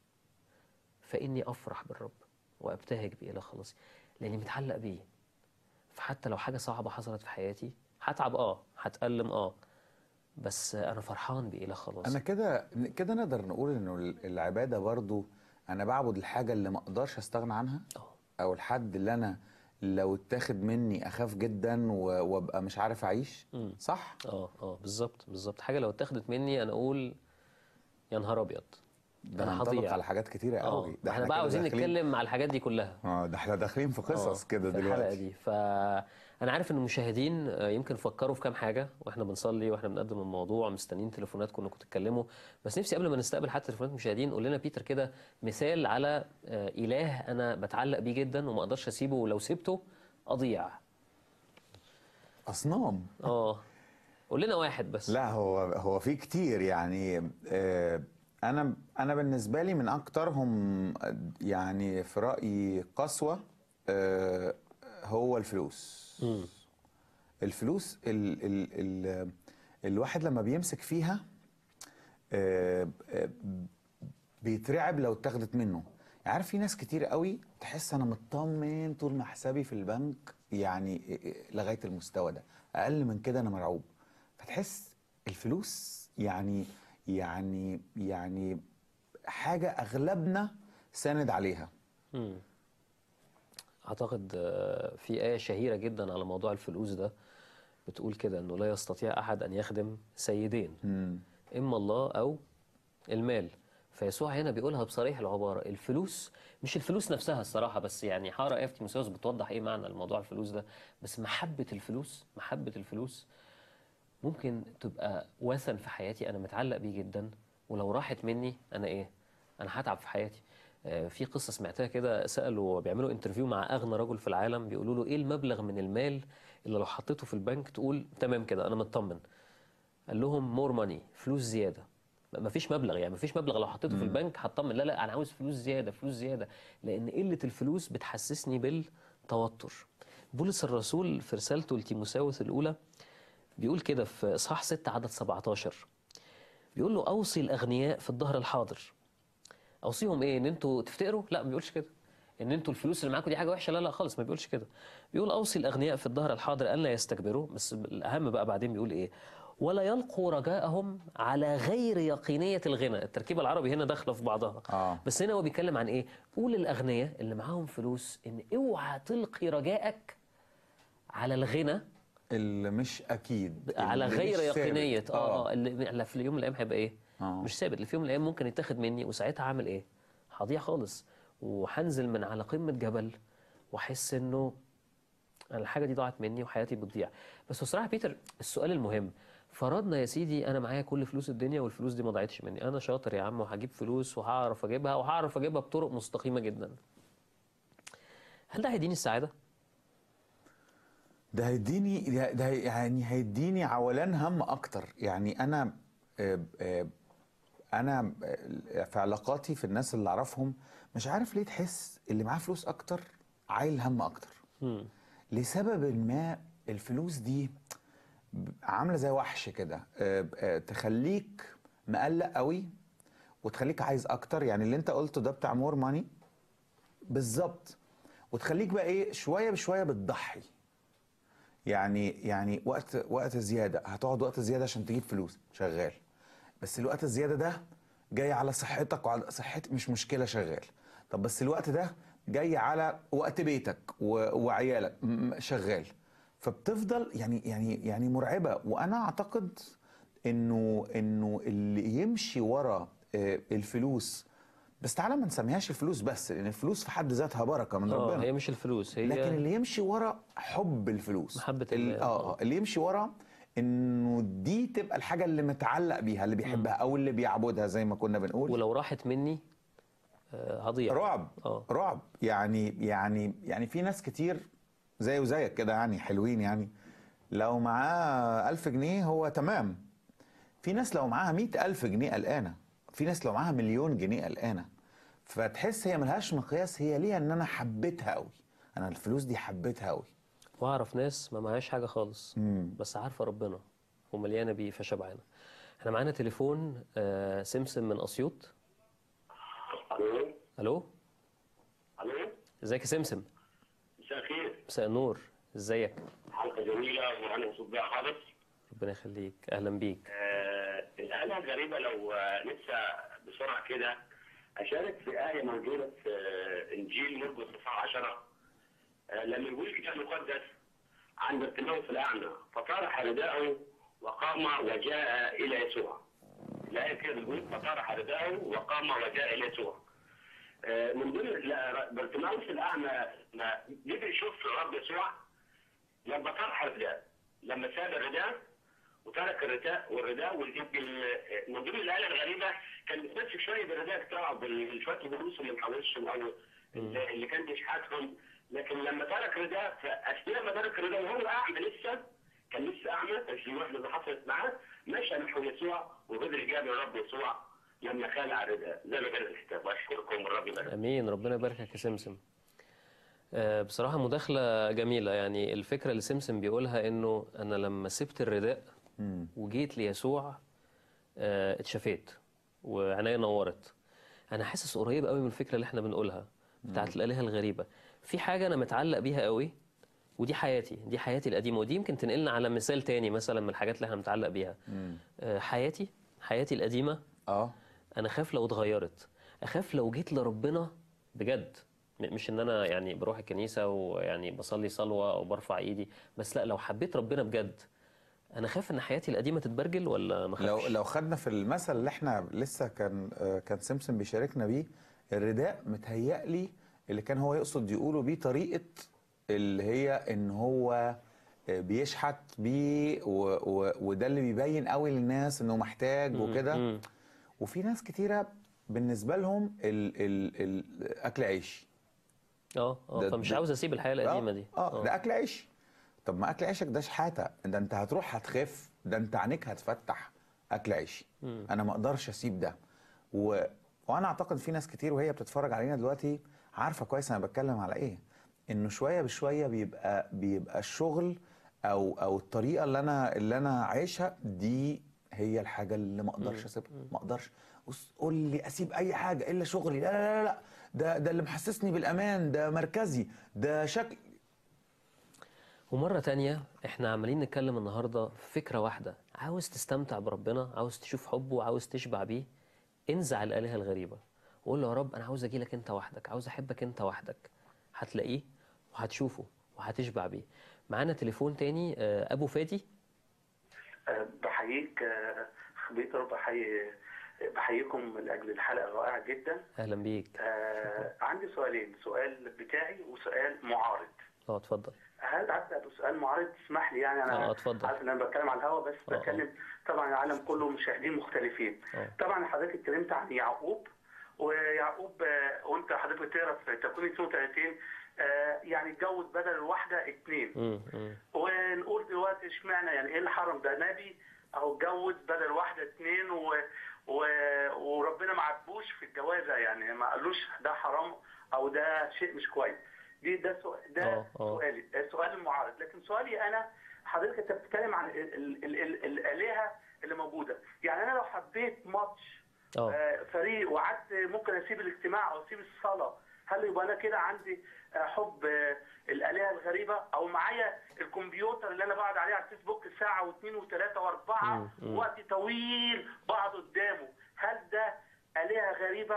فإني أفرح بالرب وأبتهج به إلى خلاصي لأني متعلق بيه فحتى لو حاجة صعبة حصلت في حياتي هتعب اه هتألم اه بس أنا فرحان بيه إلى خلاصي انا كده كده نقدر نقول انه العباده برضو انا بعبد الحاجه اللي ما اقدرش استغنى عنها اه او الحد اللي انا لو اتاخد مني اخاف جدا و- وابقى مش عارف اعيش مم. صح اه اه بالظبط بالظبط حاجه لو اتاخدت مني انا اقول يا نهار ابيض ده أنا منطبق هضيع. على حاجات كتيره اه قوي ده احنا كده بقى عاوزين داخلين- نتكلم على الحاجات دي كلها اه ده احنا داخلين في قصص آه، كده في الحلقه دلوقتي دي فانا عارف ان المشاهدين آه، يمكن فكروا في كام حاجه واحنا بنصلي واحنا بنقدم الموضوع مستنيين تليفوناتكم انكم تتكلموا بس نفسي قبل ما نستقبل حتى تليفونات المشاهدين قول لنا بيتر كده مثال على آه، اله انا بتعلق بيه جدا وما اقدرش اسيبه ولو سبته اضيع اصنام اه قول لنا واحد بس لا هو هو في كتير يعني آه، انا انا بالنسبه لي من اكترهم آه، يعني في رايي قسوه آه، هو الفلوس مم. الفلوس ال ال ال الواحد لما بيمسك فيها آه، آه، بيترعب لو اتاخدت منه يعني عارف في ناس كتير قوي تحس انا مطمن طول ما حسابي في البنك يعني لغايه المستوى ده اقل من كده انا مرعوب فتحس الفلوس يعني يعني يعني حاجه اغلبنا ساند عليها مم. أعتقد آه، في آية شهيرة جدا على موضوع الفلوس ده بتقول كده إنه لا يستطيع أحد أن يخدم سيدين مم. إما الله أو المال فيسوع هنا بيقولها بصريح العبارة الفلوس مش الفلوس نفسها الصراحة بس يعني حارة آية في تيموثاوس بتوضح إيه معنى الموضوع الفلوس ده بس محبة الفلوس محبة الفلوس ممكن تبقى وثن في حياتي انا متعلق بيه جدا ولو راحت مني انا ايه انا هتعب في حياتي آه، في قصه سمعتها كده سالوا بيعملوا انترفيو مع اغنى رجل في العالم بيقولوا له ايه المبلغ من المال اللي لو حطيته في البنك تقول تمام كده انا مطمن قال لهم مور ماني فلوس زياده ما فيش مبلغ يعني ما فيش مبلغ لو حطيته في البنك هطمن لا لا انا عاوز فلوس زياده فلوس زياده لان قله الفلوس بتحسسني بالتوتر بولس الرسول في رسالته لتيموساوس الاولى بيقول كده في اصحاح 6 عدد 17 بيقول له اوصي الاغنياء في الظهر الحاضر اوصيهم ايه ان انتوا تفتقروا لا ما بيقولش كده ان انتوا الفلوس اللي معاكم دي حاجه وحشه لا لا خالص ما بيقولش كده بيقول اوصي الاغنياء في الظهر الحاضر الا يستكبروا بس الاهم بقى بعدين بيقول ايه ولا يلقوا رجاءهم على غير يقينيه الغنى التركيبه العربي هنا داخله في بعضها آه. بس هنا هو بيتكلم عن ايه قول الاغنياء اللي معاهم فلوس ان اوعى تلقي رجائك على الغنى اللي مش اكيد على اللي غير مش ثابت. يقينيه اه اه اللي اللي في اليوم من الايام هيبقى ايه؟ آه. مش ثابت اللي في يوم من الايام ممكن يتاخد مني وساعتها هعمل ايه؟ هضيع خالص وهنزل من على قمه جبل واحس انه أنا الحاجه دي ضاعت مني وحياتي بتضيع بس بصراحه بيتر السؤال المهم فرضنا يا سيدي انا معايا كل فلوس الدنيا والفلوس دي ما ضاعتش مني انا شاطر يا عم وهجيب فلوس وهعرف اجيبها وهعرف اجيبها بطرق مستقيمه جدا هل ده هيديني السعاده ده هيديني ده ده يعني هيديني عولان هم اكتر يعني انا آه، آه، انا آه، في علاقاتي في الناس اللي اعرفهم مش عارف ليه تحس اللي معاه فلوس اكتر عايل هم اكتر مم. لسبب ما الفلوس دي عامله زي وحش كده آه، آه، تخليك مقلق قوي وتخليك عايز اكتر يعني اللي انت قلته ده بتاع مور ماني بالظبط وتخليك بقى ايه شويه بشويه بتضحي يعني يعني وقت وقت زياده هتقعد وقت زياده عشان تجيب فلوس شغال بس الوقت الزياده ده جاي على صحتك وعلى صحتك مش مشكله شغال طب بس الوقت ده جاي على وقت بيتك و- وعيالك م- م- شغال فبتفضل يعني يعني يعني مرعبه وانا اعتقد انه انه اللي يمشي ورا آه، الفلوس بس تعالى ما نسميهاش الفلوس بس لان الفلوس في حد ذاتها بركه من اه ربنا هي مش الفلوس هي لكن اللي يمشي ورا حب الفلوس محبة ال- الله. اه آه، اللي يمشي ورا انه دي تبقى الحاجه اللي متعلق بيها اللي بيحبها او اللي بيعبدها زي ما كنا بنقول ولو راحت مني آه، هضيع رعب اه رعب يعني يعني يعني في ناس كتير زي وزيك كده يعني حلوين يعني لو معاه ألف جنيه هو تمام في ناس لو معاها مئة ألف جنيه قلقانة في ناس لو معاها مليون جنيه قلقانة فتحس هي ملهاش مقياس هي ليه ان انا حبيتها قوي انا الفلوس دي حبيتها قوي واعرف ناس ما معهاش حاجه خالص مم. بس عارفه ربنا ومليانه بيه فشبعانه احنا معانا تليفون آه، سمسم من اسيوط الو الو الو ازيك يا سمسم مساء الخير مساء النور ازيك حلقه جميله وانا مبسوط بيها خالص ربنا يخليك اهلا بيك آه الاله الغريبه لو آه، لسه بسرعه كده اشارك في ايه موجوده في آه، انجيل مرقس 19 آه لما يقول الكتاب المقدس عن بارتيماوس الاعمى فطرح رداءه وقام وجاء الى يسوع الايه كده بتقول فطرح رداءه وقام وجاء الى يسوع آه، من ضمن لا، بارتيماوس الاعمى ما يجي يشوف الرب يسوع لما طرح الرداء لما ساب الرداء وترك الرداء والرداء والجب من ضمن الايه الغريبه كان بيتمسك شويه بالرداء بتاعه بشويه الفلوس اللي محوشهم او اللي اللي كان بيشحتهم لكن لما ترك الرداء فاثناء ما ترك الرداء وهو اعمى لسه كان لسه اعمى كان في واحده اللي حصلت معاه مشى نحو يسوع وقدر يجاب الرب يسوع لما خلع الرداء زي ما كان الكتاب واشكركم الرب يبارك امين ربنا يباركك يا سمسم آه، بصراحه مداخله جميله يعني الفكره اللي سمسم بيقولها انه انا لما سبت الرداء مم. وجيت ليسوع آه، اتشفيت وعينيا نورت انا حاسس قريب قوي من الفكره اللي احنا بنقولها بتاعت الالهه الغريبه في حاجه انا متعلق بيها قوي ودي حياتي دي حياتي القديمه ودي يمكن تنقلنا على مثال تاني مثلا من الحاجات اللي احنا متعلق بيها مم. آه، حياتي حياتي القديمه اه انا خاف لو اتغيرت اخاف لو جيت لربنا بجد م- مش ان انا يعني بروح الكنيسه ويعني بصلي صلوه او برفع ايدي بس لا لو حبيت ربنا بجد انا خايف ان حياتي القديمه تتبرجل ولا ما لو خافش لو خدنا في المثل اللي احنا لسه كان آه، كان سمسم بيشاركنا بيه الرداء متهيألي اللي كان هو يقصد يقوله بيه طريقة اللي هي ان هو آه، بيشحت بيه و و وده اللي بيبين قوي للناس انه محتاج وكده مم. وفي ناس كتيرة بالنسبة لهم ال ال ال اكل عيش اه اه ده- فمش ده- عاوز اسيب الحياه القديمه دي اه ده اكل عيش طب ما اكل عيشك ده شحاته ده انت هتروح هتخف ده انت عينيك هتفتح اكل عيشي مم. انا ما اقدرش اسيب ده و... وانا اعتقد في ناس كتير وهي بتتفرج علينا دلوقتي عارفه كويس انا بتكلم على ايه انه شويه بشويه بيبقى بيبقى الشغل او او الطريقه اللي انا اللي انا عايشها دي هي الحاجه اللي ما اقدرش اسيبها ما اقدرش بص قول لي اسيب اي حاجه الا شغلي لا لا لا لا ده ده اللي محسسني بالامان ده مركزي ده شكل ومرة تانية احنا عمالين نتكلم النهاردة في فكرة واحدة عاوز تستمتع بربنا عاوز تشوف حبه عاوز تشبع بيه انزع الآلهة الغريبة وقول له يا رب أنا عاوز أجيلك أنت وحدك عاوز أحبك أنت وحدك هتلاقيه وهتشوفه وهتشبع بيه معانا تليفون تاني آه، أبو فادي آه، بحييك آه، أخ بيتر بحيي بحييكم من أجل الحلقة رائعة جدا أهلا بيك آه، عندي سؤالين سؤال بتاعي وسؤال معارض اه اتفضل هل هبدا بسؤال معارض تسمح لي يعني انا آه، اتفضل. عارف ان انا بتكلم على الهوا بس آه، آه. بتكلم طبعا العالم كله مشاهدين مختلفين آه. طبعا حضرتك اتكلمت عن يعقوب ويعقوب آه، وانت حضرتك بتقرا في تكوين 32 آه، يعني اتجوز بدل الواحده اثنين مم. مم. ونقول دلوقتي اشمعنى يعني ايه الحرم ده نبي او اتجوز بدل واحده اثنين و... و... وربنا ما عاتبوش في الجوازه يعني ما قالوش ده حرام او ده شيء مش كويس دي ده سؤال ده آه، آه. سؤالي ده سؤال المعارض لكن سؤالي انا حضرتك انت بتتكلم عن ال... ال... ال... ال... الالهه اللي موجوده يعني انا لو حبيت ماتش اه آه، فريق وقعدت ممكن اسيب الاجتماع او اسيب الصلاه هل يبقى انا كده عندي آه، حب آه، الالهه الغريبه او معايا الكمبيوتر اللي انا بقعد عليه على الفيسبوك ساعه واثنين وثلاثه واربعه مم، مم. وقت طويل بقعد قدامه هل ده الهه غريبه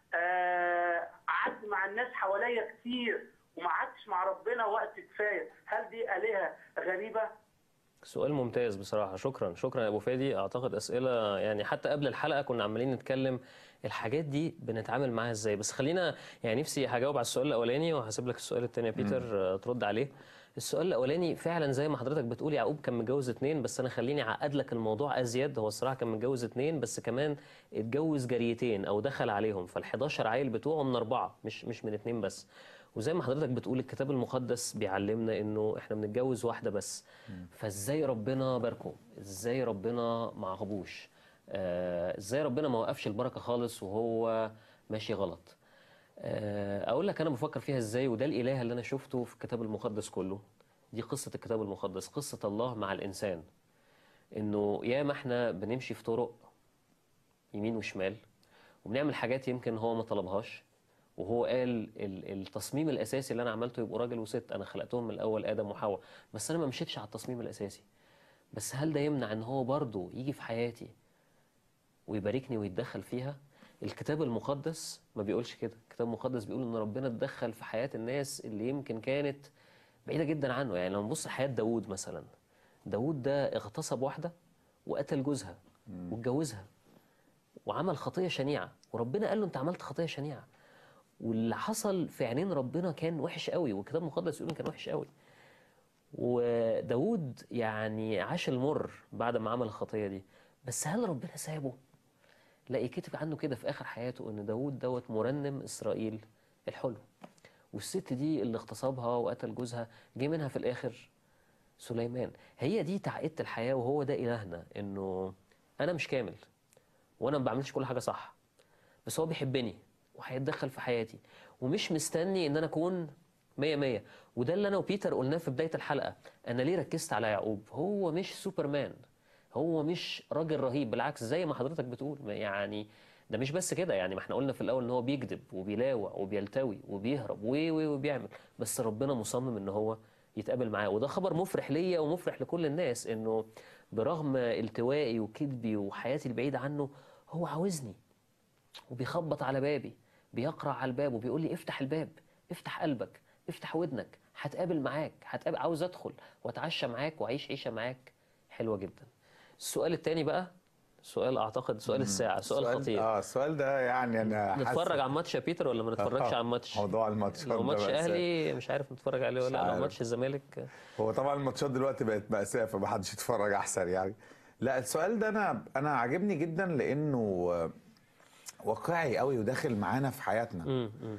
آه، قعدت مع الناس حواليا كتير وما قعدتش مع ربنا وقت كفايه هل دي الهه غريبه سؤال ممتاز بصراحة شكرا شكرا يا أبو فادي أعتقد أسئلة يعني حتى قبل الحلقة كنا عمالين نتكلم الحاجات دي بنتعامل معاها إزاي بس خلينا يعني نفسي هجاوب على السؤال الأولاني وهسيب لك السؤال التاني يا بيتر آه، ترد عليه السؤال الأولاني فعلا زي ما حضرتك بتقول يعقوب كان متجوز اتنين بس أنا خليني أعقد لك الموضوع أزيد هو الصراحة كان متجوز اتنين بس كمان اتجوز جاريتين أو دخل عليهم فال11 عيل بتوعه من أربعة مش مش من اتنين بس وزي ما حضرتك بتقول الكتاب المقدس بيعلمنا انه احنا بنتجوز واحده بس فازاي ربنا باركه ازاي ربنا ما عاقبوش آه، ازاي ربنا ما وقفش البركه خالص وهو ماشي غلط آه، اقول لك انا بفكر فيها ازاي وده الاله اللي انا شفته في الكتاب المقدس كله دي قصه الكتاب المقدس قصه الله مع الانسان انه ياما احنا بنمشي في طرق يمين وشمال وبنعمل حاجات يمكن هو ما طلبهاش وهو قال ال- التصميم الاساسي اللي انا عملته يبقوا راجل وست انا خلقتهم من الاول ادم وحواء بس انا ما مشيتش على التصميم الاساسي بس هل ده يمنع ان هو برضه يجي في حياتي ويباركني ويتدخل فيها الكتاب المقدس ما بيقولش كده الكتاب المقدس بيقول ان ربنا اتدخل في حياة الناس اللي يمكن كانت بعيدة جدا عنه يعني لو نبص حياة داوود مثلا داوود ده اغتصب واحدة وقتل جوزها واتجوزها وعمل خطية شنيعة وربنا قال له انت عملت خطية شنيعة واللي حصل في عينين ربنا كان وحش قوي والكتاب المقدس يقول إن كان وحش قوي وداود يعني عاش المر بعد ما عمل الخطية دي بس هل ربنا سابه؟ لا يكتب عنه كده في آخر حياته إن داود دوت مرنم إسرائيل الحلو والست دي اللي اغتصبها وقتل جوزها جه منها في الآخر سليمان هي دي تعقيدة الحياة وهو ده إلهنا إنه أنا مش كامل وأنا ما بعملش كل حاجة صح بس هو بيحبني وهيتدخل في حياتي ومش مستني ان انا اكون مية مية وده اللي انا وبيتر قلناه في بداية الحلقة انا ليه ركزت على يعقوب هو مش سوبرمان هو مش راجل رهيب بالعكس زي ما حضرتك بتقول ما يعني ده مش بس كده يعني ما احنا قلنا في الاول ان هو بيكذب وبيلاوع وبيلتوي وبيهرب و و وبيعمل بس ربنا مصمم ان هو يتقابل معاه وده خبر مفرح ليا ومفرح لكل الناس انه برغم التوائي وكذبي وحياتي البعيدة عنه هو عاوزني وبيخبط على بابي بيقرع على الباب وبيقول لي افتح الباب افتح قلبك افتح ودنك هتقابل معاك هتقابل عاوز ادخل واتعشى معاك واعيش عيشه معاك حلوه جدا السؤال التاني بقى سؤال اعتقد سؤال الساعه سؤال خطير اه السؤال ده يعني انا حاسس- نتفرج على الماتش يا بيتر ولا ما نتفرجش على الماتش موضوع الماتش لو ده ماتش مأساة. اهلي مش عارف نتفرج عليه ولا مش لا لو عارف. ماتش الزمالك هو طبعا الماتشات دلوقتي بقت مأساة فمحدش يتفرج احسن يعني لا السؤال ده انا انا عاجبني جدا لانه واقعي قوي وداخل معانا في حياتنا امم أمم.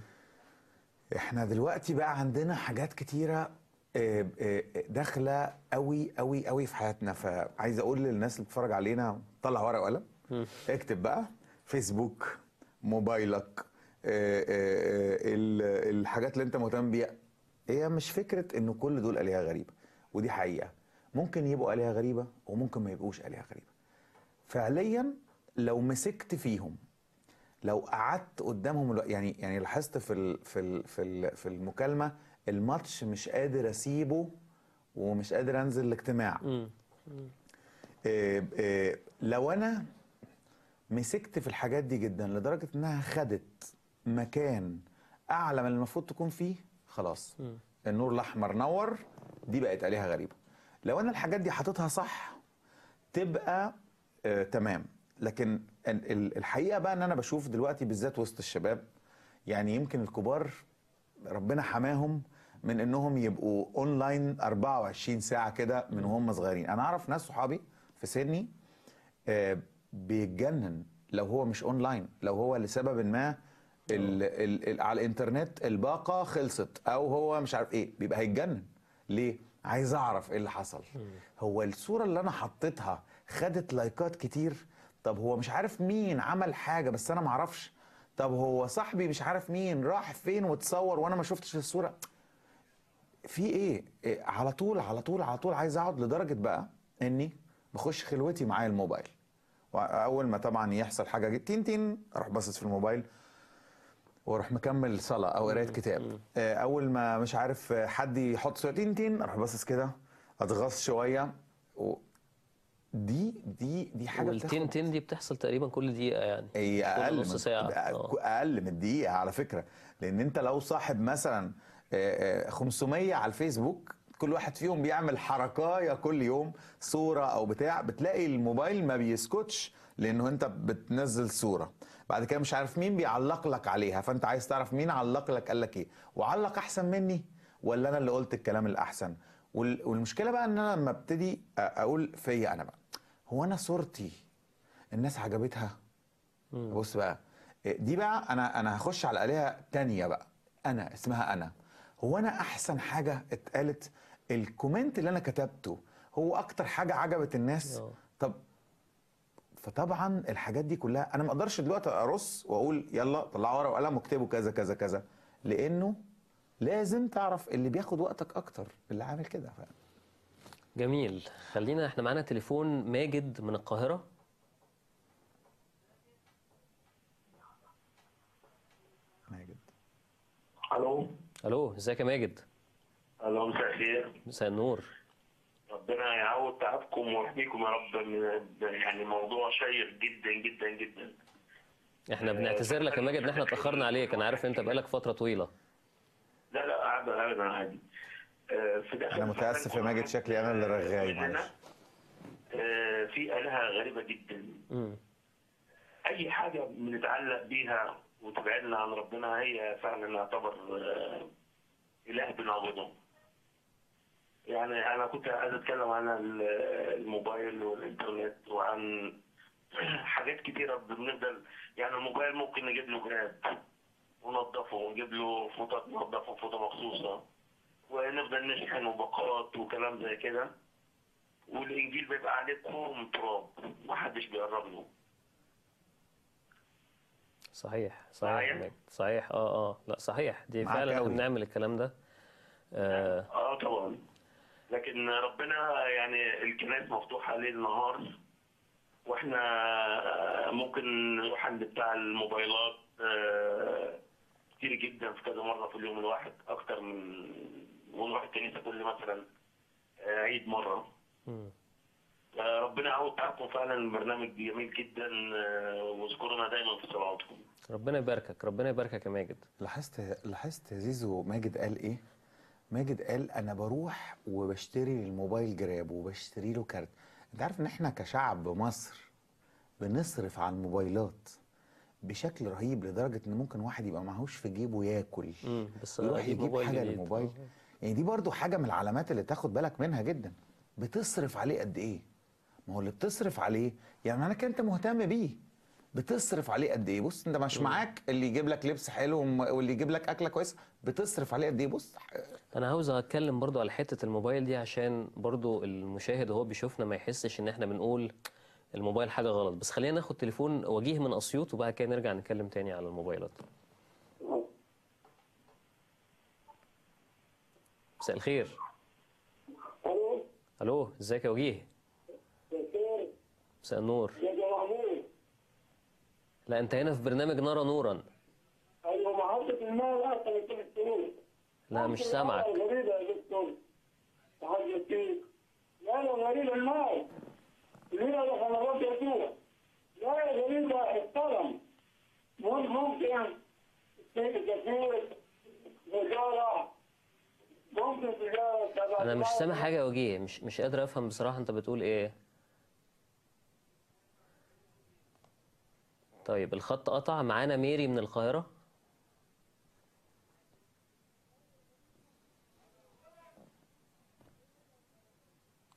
احنا دلوقتي بقى عندنا حاجات كتيرة آه، آه، داخلة قوي قوي قوي في حياتنا فعايز اقول للناس اللي بتتفرج علينا طلع ورقة وقلم اكتب بقى فيسبوك موبايلك آه، آه، آه، ال- الحاجات اللي انت مهتم بيها هي مش فكرة انه كل دول آلهة غريبة ودي حقيقة ممكن يبقوا آلهة غريبة وممكن ما يبقوش آلهة غريبة فعليا لو مسكت فيهم لو قعدت قدامهم الو... يعني يعني لاحظت في ال... في ال... في ال... في المكالمه الماتش مش قادر اسيبه ومش قادر انزل الاجتماع أمم. إيه إيه لو انا مسكت في الحاجات دي جدا لدرجه انها خدت مكان اعلى من المفروض تكون فيه خلاص النور الاحمر نور دي بقت الهه غريبه لو انا الحاجات دي حاططها صح تبقى آه تمام لكن ال- ال- الحقيقه بقى ان انا بشوف دلوقتي بالذات وسط الشباب يعني يمكن الكبار ربنا حماهم من انهم يبقوا اونلاين 24 ساعه كده من وهم صغيرين انا اعرف ناس صحابي في سني آه، بيتجنن لو هو مش اونلاين لو هو لسبب ما ال ال ال على الانترنت الباقه خلصت او هو مش عارف ايه بيبقى هيتجنن ليه عايز اعرف ايه اللي حصل هو الصوره اللي انا حطيتها خدت لايكات كتير طب هو مش عارف مين عمل حاجه بس انا ما اعرفش طب هو صاحبي مش عارف مين راح فين وتصور وانا ما شفتش الصوره في ايه؟ إيه على طول على طول على طول عايز اقعد لدرجه بقى اني بخش خلوتي معايا الموبايل واول ما طبعا يحصل حاجه جد- تين تين اروح باصص في الموبايل واروح مكمل صلاه او قرايه كتاب آه، اول ما مش عارف آه، حد يحط صوره تين تين اروح باصص كده اتغص شويه و... دي دي دي حاجه والتين بتاخد تين دي بتحصل تقريبا كل دقيقة يعني هي كل اقل نص من- ساعة آه. اقل من الدقيقه على فكره لان انت لو صاحب مثلا آه، آه، 500 على الفيسبوك كل واحد فيهم بيعمل حركايه كل يوم صوره او بتاع بتلاقي الموبايل ما بيسكتش لانه انت بتنزل صوره بعد كده مش عارف مين بيعلق لك عليها فانت عايز تعرف مين علق لك قال لك ايه وعلق احسن مني ولا انا اللي قلت الكلام الاحسن وال- والمشكله بقى ان انا لما ابتدي أ- اقول فيا انا بقى هو انا صورتي الناس عجبتها بص بقى دي بقى انا انا هخش على آلهة تانية بقى انا اسمها انا هو انا احسن حاجة اتقالت الكومنت اللي انا كتبته هو اكتر حاجة عجبت الناس آه. طب فطبعا الحاجات دي كلها انا ما اقدرش دلوقتي ارص واقول يلا طلعوا ورقه وقلم واكتبوا كذا كذا كذا لانه لازم تعرف اللي بياخد وقتك اكتر اللي عامل كده ف... جميل خلينا احنا معانا تليفون ماجد من القاهرة ماجد الو الو ازيك يا ماجد الو مساء الخير مساء النور ربنا يعوض تعبكم ويحميكم يا رب من يعني موضوع شيق جدا جدا جدا احنا بنعتذر لك يا ماجد ان احنا اتأخرنا عليك انا عارف انت بقالك فترة طويلة لا لا ابدا ابدا عادي آه، في داخل انا متاسف يا ماجد شكلي انا اللي رغاي معلش آه، في آلهة غريبة جدا مم. أي حاجة بنتعلق بيها وتبعدنا عن ربنا هي فعلا نعتبر آه، إله بنعبده يعني أنا كنت عايز أتكلم عن ال- الموبايل والإنترنت وعن حاجات كتيرة بنفضل يعني الموبايل ممكن نجيب له جراب وننضفه ونجيب له فوطة ننضفه فوطة مخصوصة ونفضل نشحن وباقات وكلام زي كده والانجيل بيبقى عليه كوم تراب محدش بيقرب له صحيح صحيح يا معايا؟ ماجد صحيح اه اه لا صحيح دي معاك فعلا احنا أوي. بنعمل الكلام ده آه اه طبعا لكن ربنا يعني الكنائس مفتوحه ليل نهار واحنا ممكن نروح عند بتاع الموبايلات آه، كتير جدا في كذا مره في اليوم الواحد اكتر من ونروح الكنيسه كل مثلا آه، عيد مره مم. آه، ربنا يعوض تعبكم فعلا البرنامج جميل جدا آه، واذكرونا دايما في صلواتكم ربنا يباركك ربنا يباركك يا ماجد لاحظت لاحظت يا زيزو ماجد قال ايه؟ ماجد قال انا بروح وبشتري الموبايل جراب وبشتري له كارت انت عارف ان احنا كشعب مصر بنصرف على الموبايلات بشكل رهيب لدرجه ان ممكن واحد يبقى معهوش في جيبه ياكل مم. بس يروح أجيب يجيب موبايل حاجه جديد. للموبايل يعني دي برضو حاجه من العلامات اللي تاخد بالك منها جدا بتصرف عليه قد ايه ما هو اللي بتصرف عليه يعني معنى كده انت مهتم بيه بتصرف عليه قد ايه بص انت مش معاك اللي يجيب لك لبس حلو وم- واللي يجيب لك اكله كويسه بتصرف عليه قد ايه بص انا عاوز اتكلم برضو على حتة الموبايل دي عشان برضو المشاهد وهو بيشوفنا ما يحسش ان احنا بنقول الموبايل حاجة غلط بس خلينا ناخد تليفون وجيه من اسيوط وبعد كده نرجع نتكلم تاني على الموبايلات مساء الخير الو الو ازيك يا وجيه دكتور مساء النور يا محمود لا انت هنا في برنامج نرى نورا ايوه محطة الماء اصلا في السرور لا مش سامعك غريبة يا دكتور تحدي فيك لا لا غريبة الماء ليه يا خلوات يسوع لا يا غريبة الطلم مهم ممكن كثير تجارة ممكن تجارة تبع انا مش سامع حاجة يا وجيه مش مش قادر افهم بصراحة انت بتقول ايه طيب الخط قطع معانا ميري من القاهرة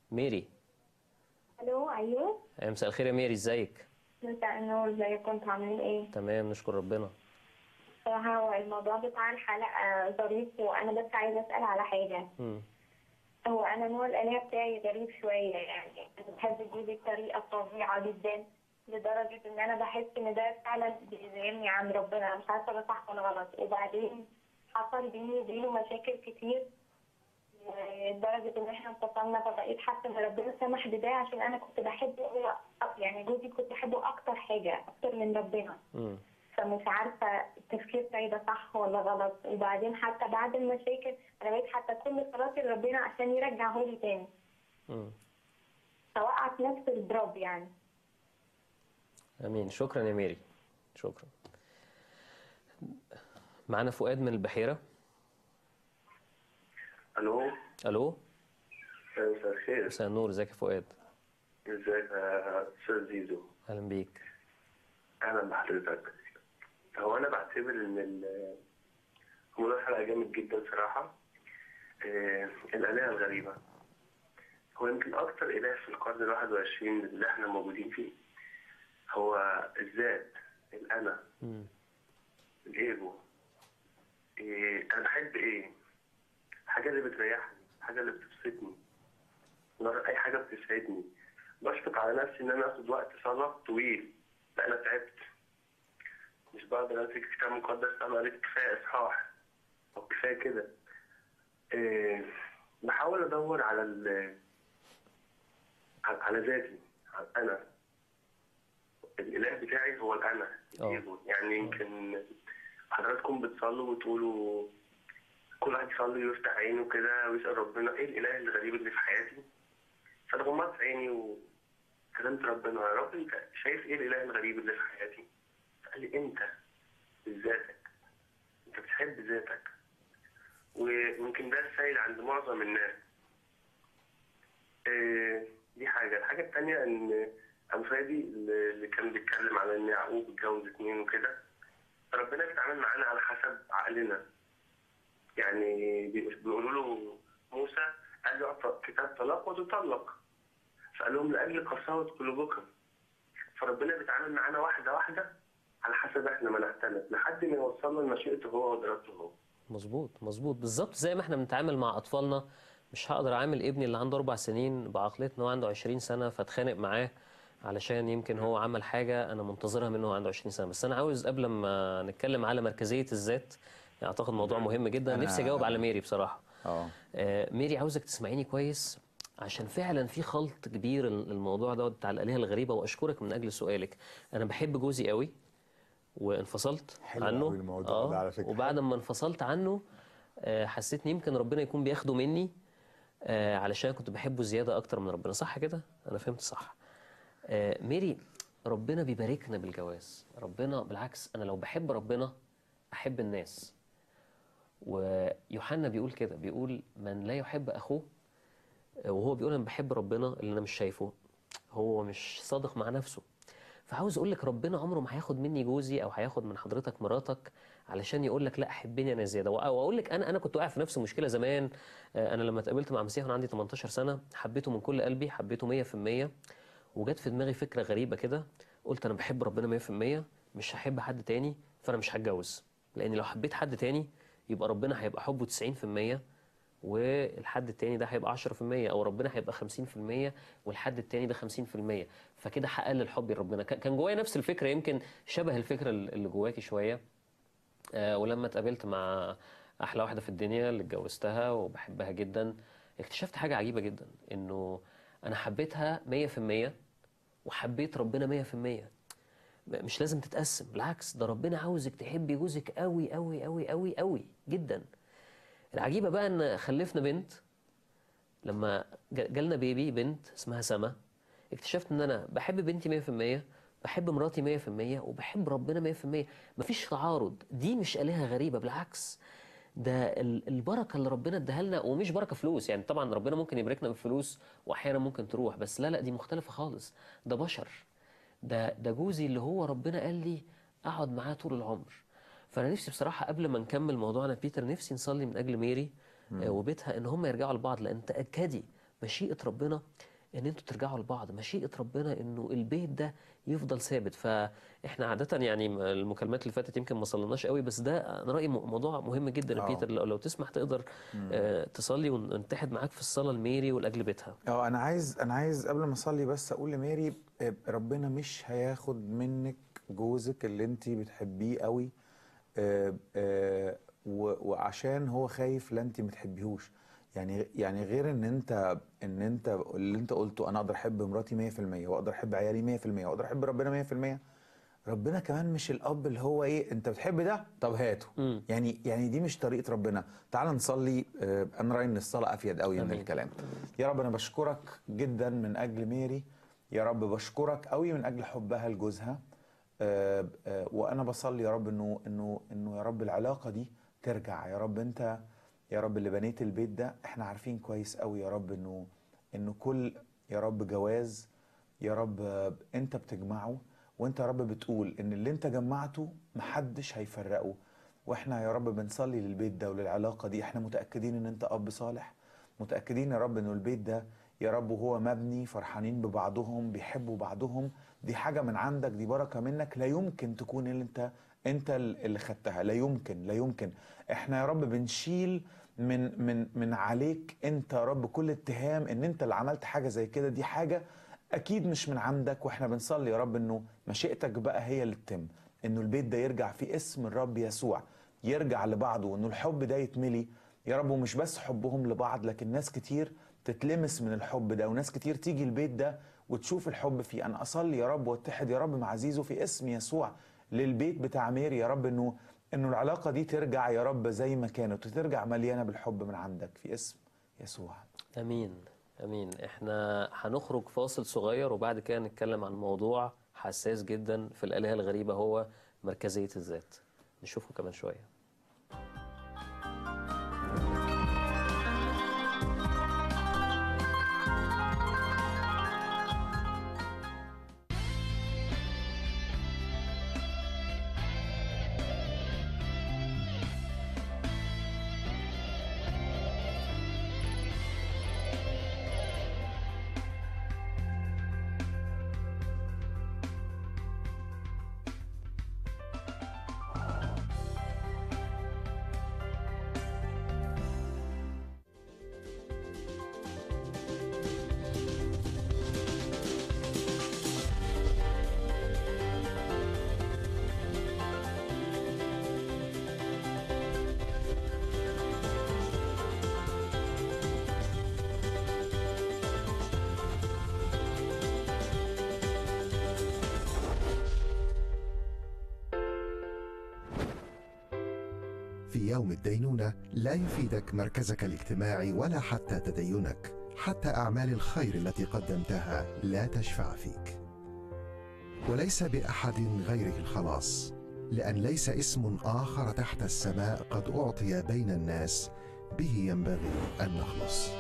ميري الو ايوه آه، مساء الخير يا ميري ازيك مساء النور ازيك كنت عاملين ايه تمام نشكر ربنا صراحة هو الموضوع بتاع الحلقة ظريف وانا بس عايزة اسأل على حاجة مم. هو انا نوع الالهة بتاعي غريب شوية يعني انا بحب جوزي بطريقة فظيعة جدا لدرجة ان انا بحس ان ده فعلا بيزعلني عن ربنا أنا مش عارفة ده صح ولا غلط وبعدين حصل بيني وبينه مشاكل كتير لدرجة ان احنا انفصلنا فبقيت حاسة ان ربنا سمح بده عشان انا كنت بحبه هو يعني جوزي كنت بحبه اكتر حاجة اكتر من ربنا مم. فمش عارفة التفكير بتاعي ده صح ولا غلط وبعدين حتى بعد المشاكل انا بقيت حتى كل صلاتي لربنا عشان يرجعه لي تاني مم. فوقع في نفس الضرب يعني امين شكرا يا ميري شكرا معانا فؤاد من البحيره الو الو مساء الخير مساء النور ازيك يا فؤاد ازيك يا استاذ زيزو اهلا بيك اهلا بحضرتك هو انا بعتبر ان ال- موضوع الحلقه جامد جدا صراحه آه، الالهه الغريبه هو يمكن اكتر اله في القرن الواحد وعشرين اللي احنا موجودين فيه هو الذات الانا مم. الايجو إيه انا بحب ايه الحاجه اللي بتريحني الحاجه اللي بتبسطني نار- اي حاجه بتسعدني بشفق على نفسي ان انا اخد وقت صلاه طويل لا انا تعبت مش بقدر امسك كتاب مقدس انا قريت كفايه اصحاح او كفايه كده إيه بحاول ادور على ال على على ذاتي على انا الاله بتاعي هو الانا اه. الإيجو. يعني يمكن حضراتكم بتصلوا وتقولوا كل واحد يصلي ويفتح عينه كده ويسأل ربنا ايه الإله الغريب اللي في حياتي؟ فأنا غمضت عيني وكلمت ربنا يا رب انت شايف ايه الإله الغريب اللي في حياتي؟ فقال لي انت بذاتك انت بتحب ذاتك ويمكن ده السائل عند معظم الناس إيه، دي حاجة الحاجة التانية ان أنفادي اللي كان بيتكلم على ان يعقوب اتجوز اتنين وكده ربنا بيتعامل معانا على حسب عقلنا يعني بي- بيقولوا له موسى قال له اعطى كتاب طلاق وتطلق فقال لهم لاجل قساوه قلوبكم فربنا بيتعامل معانا واحده واحده على حسب احنا ما نحتمل لحد ما يوصلنا لمشيئته هو وإرادته هو مظبوط مظبوط بالظبط زي ما احنا بنتعامل مع اطفالنا مش هقدر اعامل ابني اللي عنده اربع سنين بعقليه ان هو عنده 20 سنه فاتخانق معاه علشان يمكن هو عمل حاجه انا منتظرها منه وهو عنده 20 سنه بس انا عاوز قبل ما نتكلم على مركزيه الذات يعني اعتقد موضوع مهم جدا أنا- نفسي اجاوب على ميري بصراحه اه آه، ميري عاوزك تسمعيني كويس عشان فعلا في خلط كبير الموضوع دوت بتاع الالهه الغريبه واشكرك من اجل سؤالك انا بحب جوزي قوي وانفصلت حلو عنه قوي الموضوع ده على فكرة. وبعد ما انفصلت عنه آه، حسيت ان يمكن ربنا يكون بياخده مني آه، علشان كنت بحبه زياده اكتر من ربنا صح كده انا فهمت صح آه، ميري ربنا بيباركنا بالجواز ربنا بالعكس انا لو بحب ربنا احب الناس ويوحنا بيقول كده بيقول من لا يحب اخوه وهو بيقول انا بحب ربنا اللي انا مش شايفه هو مش صادق مع نفسه فعاوز اقول لك ربنا عمره ما هياخد مني جوزي او هياخد من حضرتك مراتك علشان يقول لك لا حبني انا زياده وأ- واقول لك انا انا كنت واقع في نفس المشكله زمان آه، انا لما اتقابلت مع مسيح وانا عندي 18 سنه حبيته من كل قلبي حبيته 100% وجت في دماغي فكره غريبه كده قلت انا بحب ربنا 100% مش هحب حد تاني فانا مش هتجوز لان لو حبيت حد تاني يبقى ربنا هيبقى حبه 90% والحد التاني ده هيبقى 10% او ربنا هيبقى 50% والحد التاني ده 50% فكده هقلل حبي لربنا كان كان جوايا نفس الفكره يمكن شبه الفكره اللي جواكي شويه آه، ولما اتقابلت مع احلى واحده في الدنيا اللي اتجوزتها وبحبها جدا اكتشفت حاجه عجيبه جدا انه انا حبيتها 100% وحبيت ربنا 100% مش لازم تتقسم بالعكس ده ربنا عاوزك تحبي جوزك قوي قوي قوي قوي قوي جدا العجيبه بقى ان خلفنا بنت لما جا- جالنا بيبي بنت اسمها سما اكتشفت ان انا بحب بنتي 100% بحب مراتي 100% وبحب ربنا 100% مفيش تعارض دي مش آلهة غريبة بالعكس ده ال- البركة اللي ربنا اداها لنا ومش بركة فلوس يعني طبعا ربنا ممكن يباركنا بالفلوس واحيانا ممكن تروح بس لا لا دي مختلفة خالص ده بشر ده ده جوزي اللي هو ربنا قال لي اقعد معاه طول العمر فانا نفسي بصراحه قبل ما نكمل موضوعنا بيتر نفسي نصلي من اجل ميري آه، وبيتها ان هم يرجعوا لبعض لان تاكدي مشيئه ربنا ان انتوا ترجعوا لبعض مشيئه ربنا انه البيت ده يفضل ثابت فاحنا عاده يعني المكالمات اللي فاتت يمكن ما صليناش قوي بس ده انا رايي م- موضوع مهم جدا يا آه. بيتر لو لو تسمح تقدر آه تصلي ونتحد معاك في الصلاه لميري ولاجل بيتها اه انا عايز انا عايز قبل ما اصلي بس اقول لماري آه، ربنا مش هياخد منك جوزك اللي انت بتحبيه قوي آه، آه، و- وعشان هو خايف لا انت ما تحبيهوش يعني يعني غير ان انت ان انت اللي انت قلته انا اقدر احب مراتي 100% واقدر احب عيالي 100% واقدر احب ربنا 100% ربنا كمان مش الاب اللي هو ايه انت بتحب ده طب هاته مم. يعني يعني دي مش طريقه ربنا تعال نصلي آه، انا رايي ان الصلاه افيد قوي من آمين. الكلام يا رب انا بشكرك جدا من اجل ميري يا رب بشكرك قوي من اجل حبها لجوزها آه، آه، وانا بصلي يا رب انه انه انه يا رب العلاقه دي ترجع يا رب انت يا رب اللي بنيت البيت ده احنا عارفين كويس قوي يا رب انه انه كل يا رب جواز يا رب آه، انت بتجمعه وانت يا رب بتقول ان اللي انت جمعته محدش هيفرقه واحنا يا رب بنصلي للبيت ده وللعلاقه دي احنا متاكدين ان انت اب صالح متاكدين يا رب انه البيت ده يا رب وهو مبني فرحانين ببعضهم بيحبوا بعضهم دي حاجه من عندك دي بركه منك لا يمكن تكون اللي انت انت اللي خدتها لا يمكن لا يمكن احنا يا رب بنشيل من من من عليك انت يا رب كل اتهام ان انت اللي عملت حاجه زي كده دي حاجه اكيد مش من عندك واحنا بنصلي يا رب انه مشيئتك بقى هي اللي تتم انه البيت ده يرجع في اسم الرب يسوع يرجع لبعضه وانه الحب ده يتملي يا رب ومش بس حبهم لبعض لكن ناس كتير تتلمس من الحب ده وناس كتير تيجي البيت ده وتشوف الحب فيه انا اصلي يا رب واتحد يا رب مع عزيزه في اسم يسوع للبيت بتاع ميري يا رب انه انه العلاقه دي ترجع يا رب زي ما كانت وترجع مليانه بالحب من عندك في اسم يسوع امين امين احنا هنخرج فاصل صغير وبعد كده نتكلم عن موضوع حساس جدا في الالهه الغريبه هو مركزيه الذات نشوفه كمان شويه في يوم الدينونة لا يفيدك مركزك الاجتماعي ولا حتى تدينك حتى أعمال الخير التي قدمتها لا تشفع فيك وليس بأحد غيره الخلاص لأن ليس اسم آخر تحت السماء قد أعطي بين الناس به ينبغي أن نخلص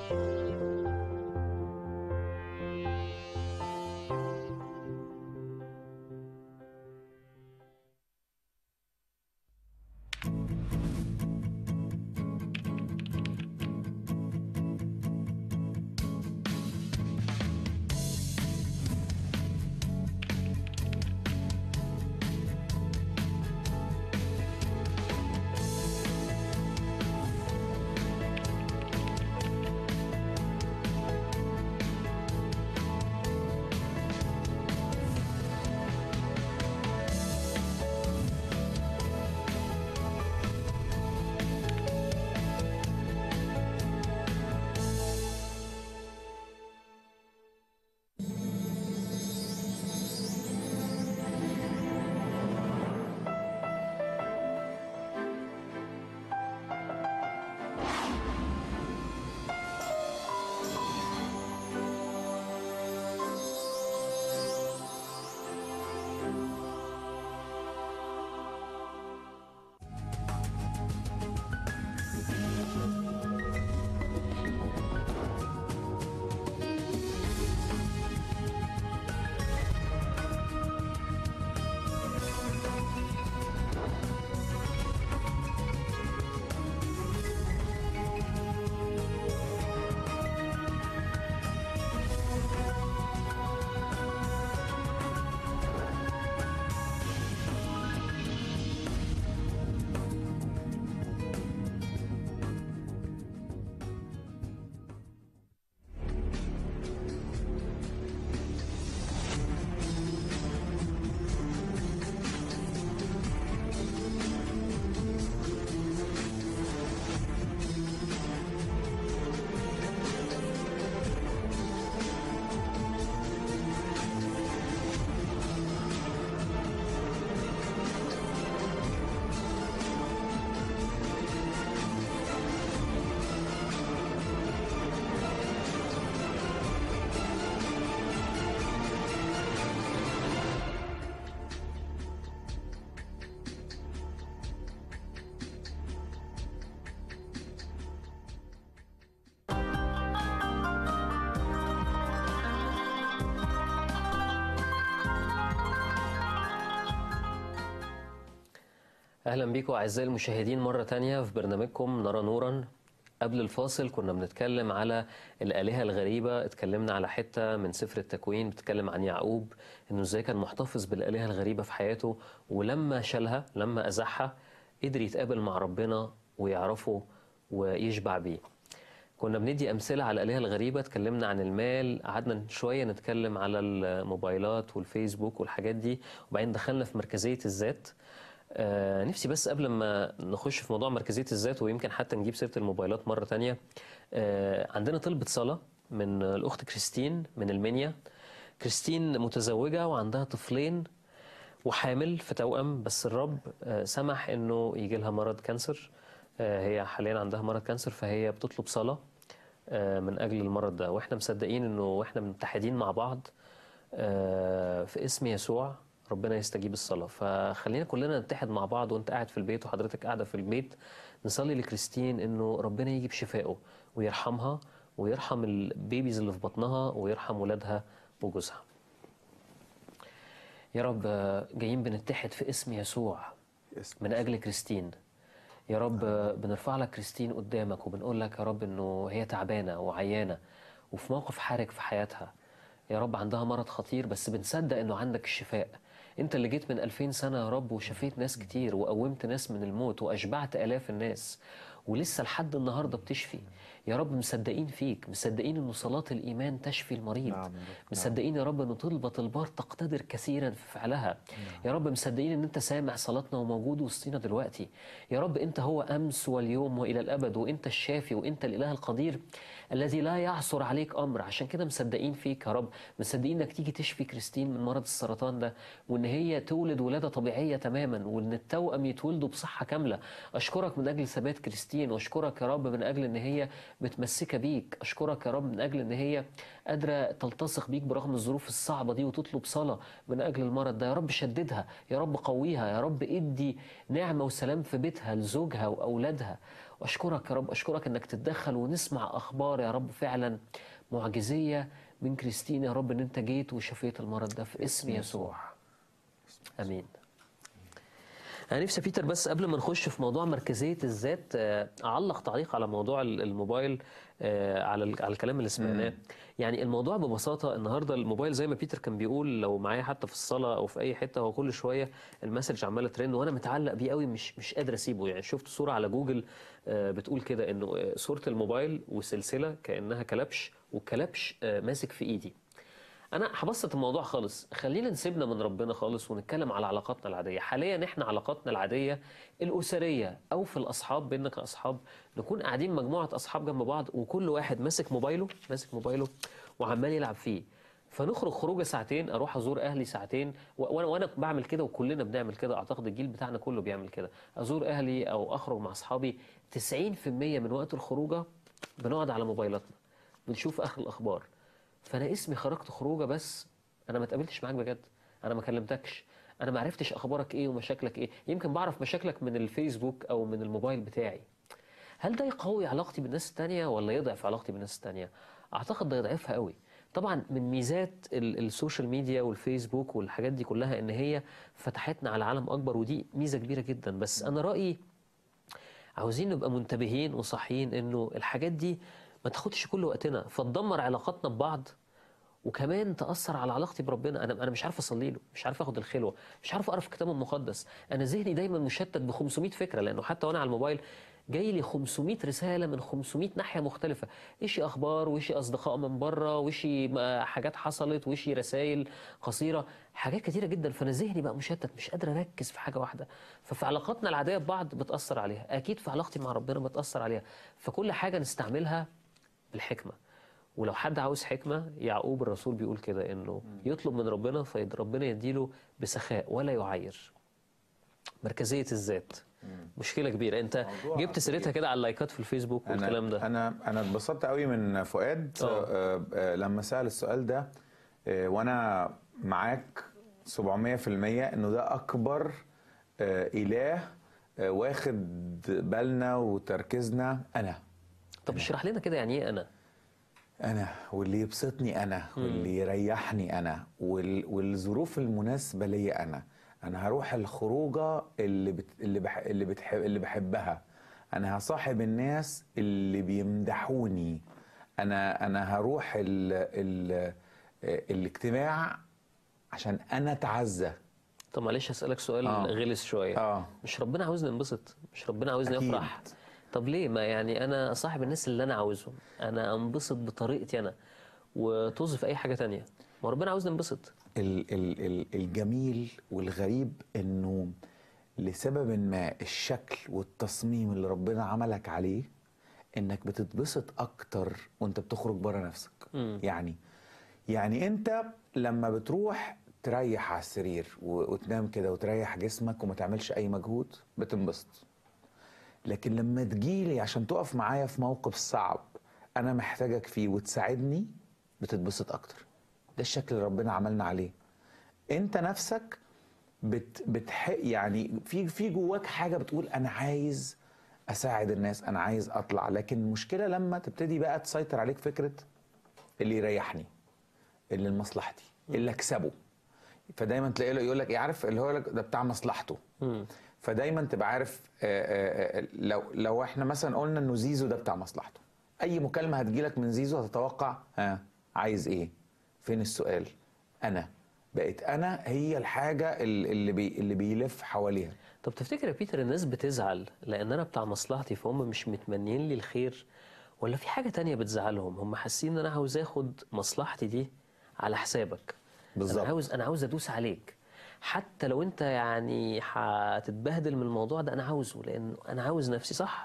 اهلا بيكم اعزائي المشاهدين مره تانية في برنامجكم نرى نورا قبل الفاصل كنا بنتكلم على الالهه الغريبه اتكلمنا على حته من سفر التكوين بتتكلم عن يعقوب انه ازاي كان محتفظ بالالهه الغريبه في حياته ولما شالها لما ازحها قدر يتقابل مع ربنا ويعرفه ويشبع بيه كنا بندي امثله على الالهه الغريبه اتكلمنا عن المال قعدنا شويه نتكلم على الموبايلات والفيسبوك والحاجات دي وبعدين دخلنا في مركزيه الذات آه نفسي بس قبل ما نخش في موضوع مركزيه الذات ويمكن حتى نجيب سيره الموبايلات مره تانية آه عندنا طلبه صلاه من الاخت كريستين من المنيا كريستين متزوجه وعندها طفلين وحامل في توأم بس الرب آه سمح انه يجي لها مرض كانسر آه هي حاليا عندها مرض كانسر فهي بتطلب صلاه آه من اجل المرض ده واحنا مصدقين انه واحنا متحدين مع بعض آه في اسم يسوع ربنا يستجيب الصلاة فخلينا كلنا نتحد مع بعض وانت قاعد في البيت وحضرتك قاعدة في البيت نصلي لكريستين انه ربنا يجي بشفائه ويرحمها ويرحم البيبيز اللي في بطنها ويرحم ولادها وجوزها يا رب جايين بنتحد في اسم يسوع من أجل كريستين يا رب بنرفع لك كريستين قدامك وبنقول لك يا رب انه هي تعبانة وعيانة وفي موقف حرج في حياتها يا رب عندها مرض خطير بس بنصدق انه عندك الشفاء انت اللي جيت من 2000 سنه يا رب وشفيت ناس كتير وقومت ناس من الموت واشبعت الاف الناس ولسه لحد النهارده بتشفي يا رب مصدقين فيك مصدقين انه صلاه الايمان تشفي المريض نعم. مصدقين يا رب انه طلبه البار تقتدر كثيرا في فعلها يا رب مصدقين ان انت سامع صلاتنا وموجود وسطينا دلوقتي يا رب انت هو امس واليوم والى الابد وانت الشافي وانت الاله القدير الذي لا يعثر عليك امر عشان كده مصدقين فيك يا رب مصدقين انك تيجي تشفي كريستين من مرض السرطان ده وان هي تولد ولاده طبيعيه تماما وان التوأم يتولدوا بصحه كامله اشكرك من اجل ثبات كريستين واشكرك يا رب من اجل ان هي متمسكه بيك اشكرك يا رب من اجل ان هي قادره تلتصق بيك برغم الظروف الصعبه دي وتطلب صلاه من اجل المرض ده يا رب شددها يا رب قويها يا رب ادي نعمه وسلام في بيتها لزوجها واولادها واشكرك يا رب اشكرك انك تتدخل ونسمع اخبار يا رب فعلا معجزيه من كريستين يا رب ان انت جيت وشفيت المرض ده في اسم يسوع امين انا نفسي بيتر بس قبل ما نخش في موضوع مركزيه الذات اعلق تعليق على موضوع الموبايل على على الكلام اللي سمعناه يعني الموضوع ببساطه النهارده الموبايل زي ما بيتر كان بيقول لو معايا حتى في الصلاه او في اي حته هو كل شويه المسج عماله ترن وانا متعلق بيه قوي مش مش قادر اسيبه يعني شفت صوره على جوجل بتقول كده انه صوره الموبايل وسلسله كانها كلبش والكلبش ماسك في ايدي انا هبسط الموضوع خالص خلينا نسيبنا من ربنا خالص ونتكلم على علاقاتنا العاديه حاليا احنا علاقاتنا العاديه الاسريه او في الاصحاب بيننا كاصحاب نكون قاعدين مجموعه اصحاب جنب بعض وكل واحد ماسك موبايله ماسك موبايله وعمال يلعب فيه فنخرج خروجه ساعتين اروح ازور اهلي ساعتين وانا وانا بعمل كده وكلنا بنعمل كده اعتقد الجيل بتاعنا كله بيعمل كده ازور اهلي او اخرج مع اصحابي 90% من وقت الخروجه بنقعد على موبايلاتنا بنشوف اخر الاخبار فانا اسمي خرجت خروجه بس انا ما اتقابلتش معاك بجد انا ما كلمتكش انا ما عرفتش اخبارك ايه ومشاكلك ايه يمكن بعرف مشاكلك من الفيسبوك او من الموبايل بتاعي هل ده يقوي علاقتي بالناس التانية ولا يضعف علاقتي بالناس التانية اعتقد ده يضعفها قوي طبعا من ميزات السوشيال ميديا والفيسبوك والحاجات دي كلها ان هي فتحتنا على عالم اكبر ودي ميزه كبيره جدا بس انا رايي عاوزين نبقى منتبهين وصاحيين انه الحاجات دي ما تاخدش كل وقتنا فتدمر علاقاتنا ببعض وكمان تاثر على علاقتي بربنا انا انا مش عارف اصلي له مش عارف اخد الخلوه مش عارف اقرا في الكتاب المقدس انا ذهني دايما مشتت ب 500 فكره لانه حتى وانا على الموبايل جاي لي 500 رساله من 500 ناحيه مختلفه ايشي اخبار وايشي اصدقاء من بره وايشي حاجات حصلت وايشي رسائل قصيره حاجات كتيره جدا فانا ذهني بقى مشتت مش قادر اركز في حاجه واحده ففي علاقاتنا العاديه ببعض بتاثر عليها اكيد في علاقتي مع ربنا بتاثر عليها فكل حاجه نستعملها بالحكمه ولو حد عاوز حكمه يعقوب الرسول بيقول كده انه يطلب من ربنا فربنا يديله بسخاء ولا يعاير مركزيه الذات مشكله كبيره انت جبت سيرتها كده على اللايكات في الفيسبوك والكلام ده انا انا اتبسطت قوي من فؤاد آه آه لما سال السؤال ده آه وانا معاك 700% انه ده اكبر آه اله آه واخد بالنا وتركيزنا انا طب اشرح لنا كده يعني ايه انا انا واللي يبسطني انا واللي يريحني انا وال... والظروف المناسبه ليا انا انا هروح الخروجه اللي بت... اللي بح... اللي بتحب اللي بحبها انا هصاحب الناس اللي بيمدحوني انا انا هروح ال... ال... الاجتماع عشان انا اتعزى طب معلش هسألك سؤال آه. غلس شوية اه مش ربنا عاوزني انبسط مش ربنا عاوزني أكيد. افرح طب ليه ما يعني انا صاحب الناس اللي انا عاوزهم انا انبسط بطريقتي انا وطز في اي حاجة تانية ما ربنا عاوزني انبسط ال ال ال الجميل والغريب انه لسبب ما الشكل والتصميم اللي ربنا عملك عليه انك بتتبسط اكتر وانت بتخرج بره نفسك مم. يعني يعني انت لما بتروح تريح على السرير و- وتنام كده وتريح جسمك وما تعملش اي مجهود بتنبسط لكن لما تجيلي عشان تقف معايا في موقف صعب انا محتاجك فيه وتساعدني بتتبسط اكتر ده الشكل اللي ربنا عملنا عليه انت نفسك بت بتح يعني في في جواك حاجه بتقول انا عايز اساعد الناس انا عايز اطلع لكن المشكله لما تبتدي بقى تسيطر عليك فكره اللي يريحني اللي لمصلحتي اللي اكسبه فدايما تلاقي له يقول لك ايه عارف اللي هو لك ده بتاع مصلحته مم. فدايما تبقى عارف آه، آه، آه، لو لو احنا مثلا قلنا انه زيزو ده بتاع مصلحته اي مكالمه هتجيلك من زيزو هتتوقع ها عايز ايه فين السؤال انا بقت انا هي الحاجه ال- اللي بي اللي بيلف حواليها طب تفتكر يا بيتر الناس بتزعل لان انا بتاع مصلحتي فهم مش متمنيين لي الخير ولا في حاجة تانية بتزعلهم هم حاسين ان انا عاوز اخد مصلحتي دي على حسابك بالظبط. انا عاوز انا عاوز ادوس عليك حتى لو انت يعني هتتبهدل من الموضوع ده انا عاوزه لان انا عاوز نفسي صح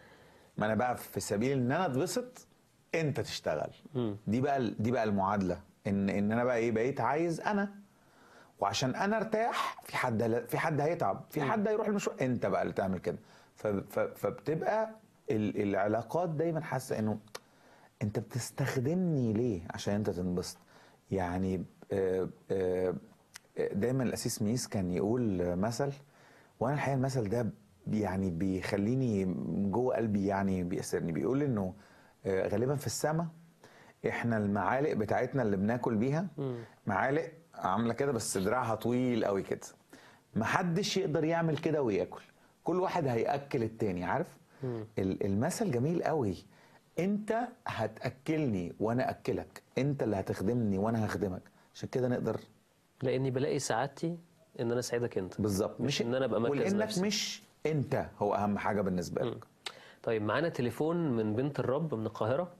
ما انا بقى في سبيل ان انا اتبسط انت تشتغل مم. دي بقى دي بقى المعادله ان ان انا بقى ايه بقيت عايز انا وعشان انا ارتاح في حد في حد هيتعب في حد هيروح المشوار انت بقى اللي تعمل كده ف- ف- فبتبقى ال- العلاقات دايما حاسه انه انت بتستخدمني ليه عشان انت تنبسط يعني آه، آه، دايما الاسيس ميس كان يقول مثل وانا الحقيقه المثل ده يعني بيخليني جوه قلبي يعني بيأثرني بيقول انه آه، غالبا في السماء احنا المعالق بتاعتنا اللي بناكل بيها معالق عامله كده بس دراعها طويل قوي كده محدش يقدر يعمل كده وياكل كل واحد هياكل التاني عارف ال- المثل جميل قوي انت هتاكلني وانا اكلك انت اللي هتخدمني وانا هخدمك عشان كده نقدر لاني بلاقي سعادتي ان انا اسعدك انت بالظبط مش ان انا ابقى مركز ولانك نفسي مش انت هو اهم حاجه بالنسبه لك طيب معانا تليفون من بنت الرب من القاهرة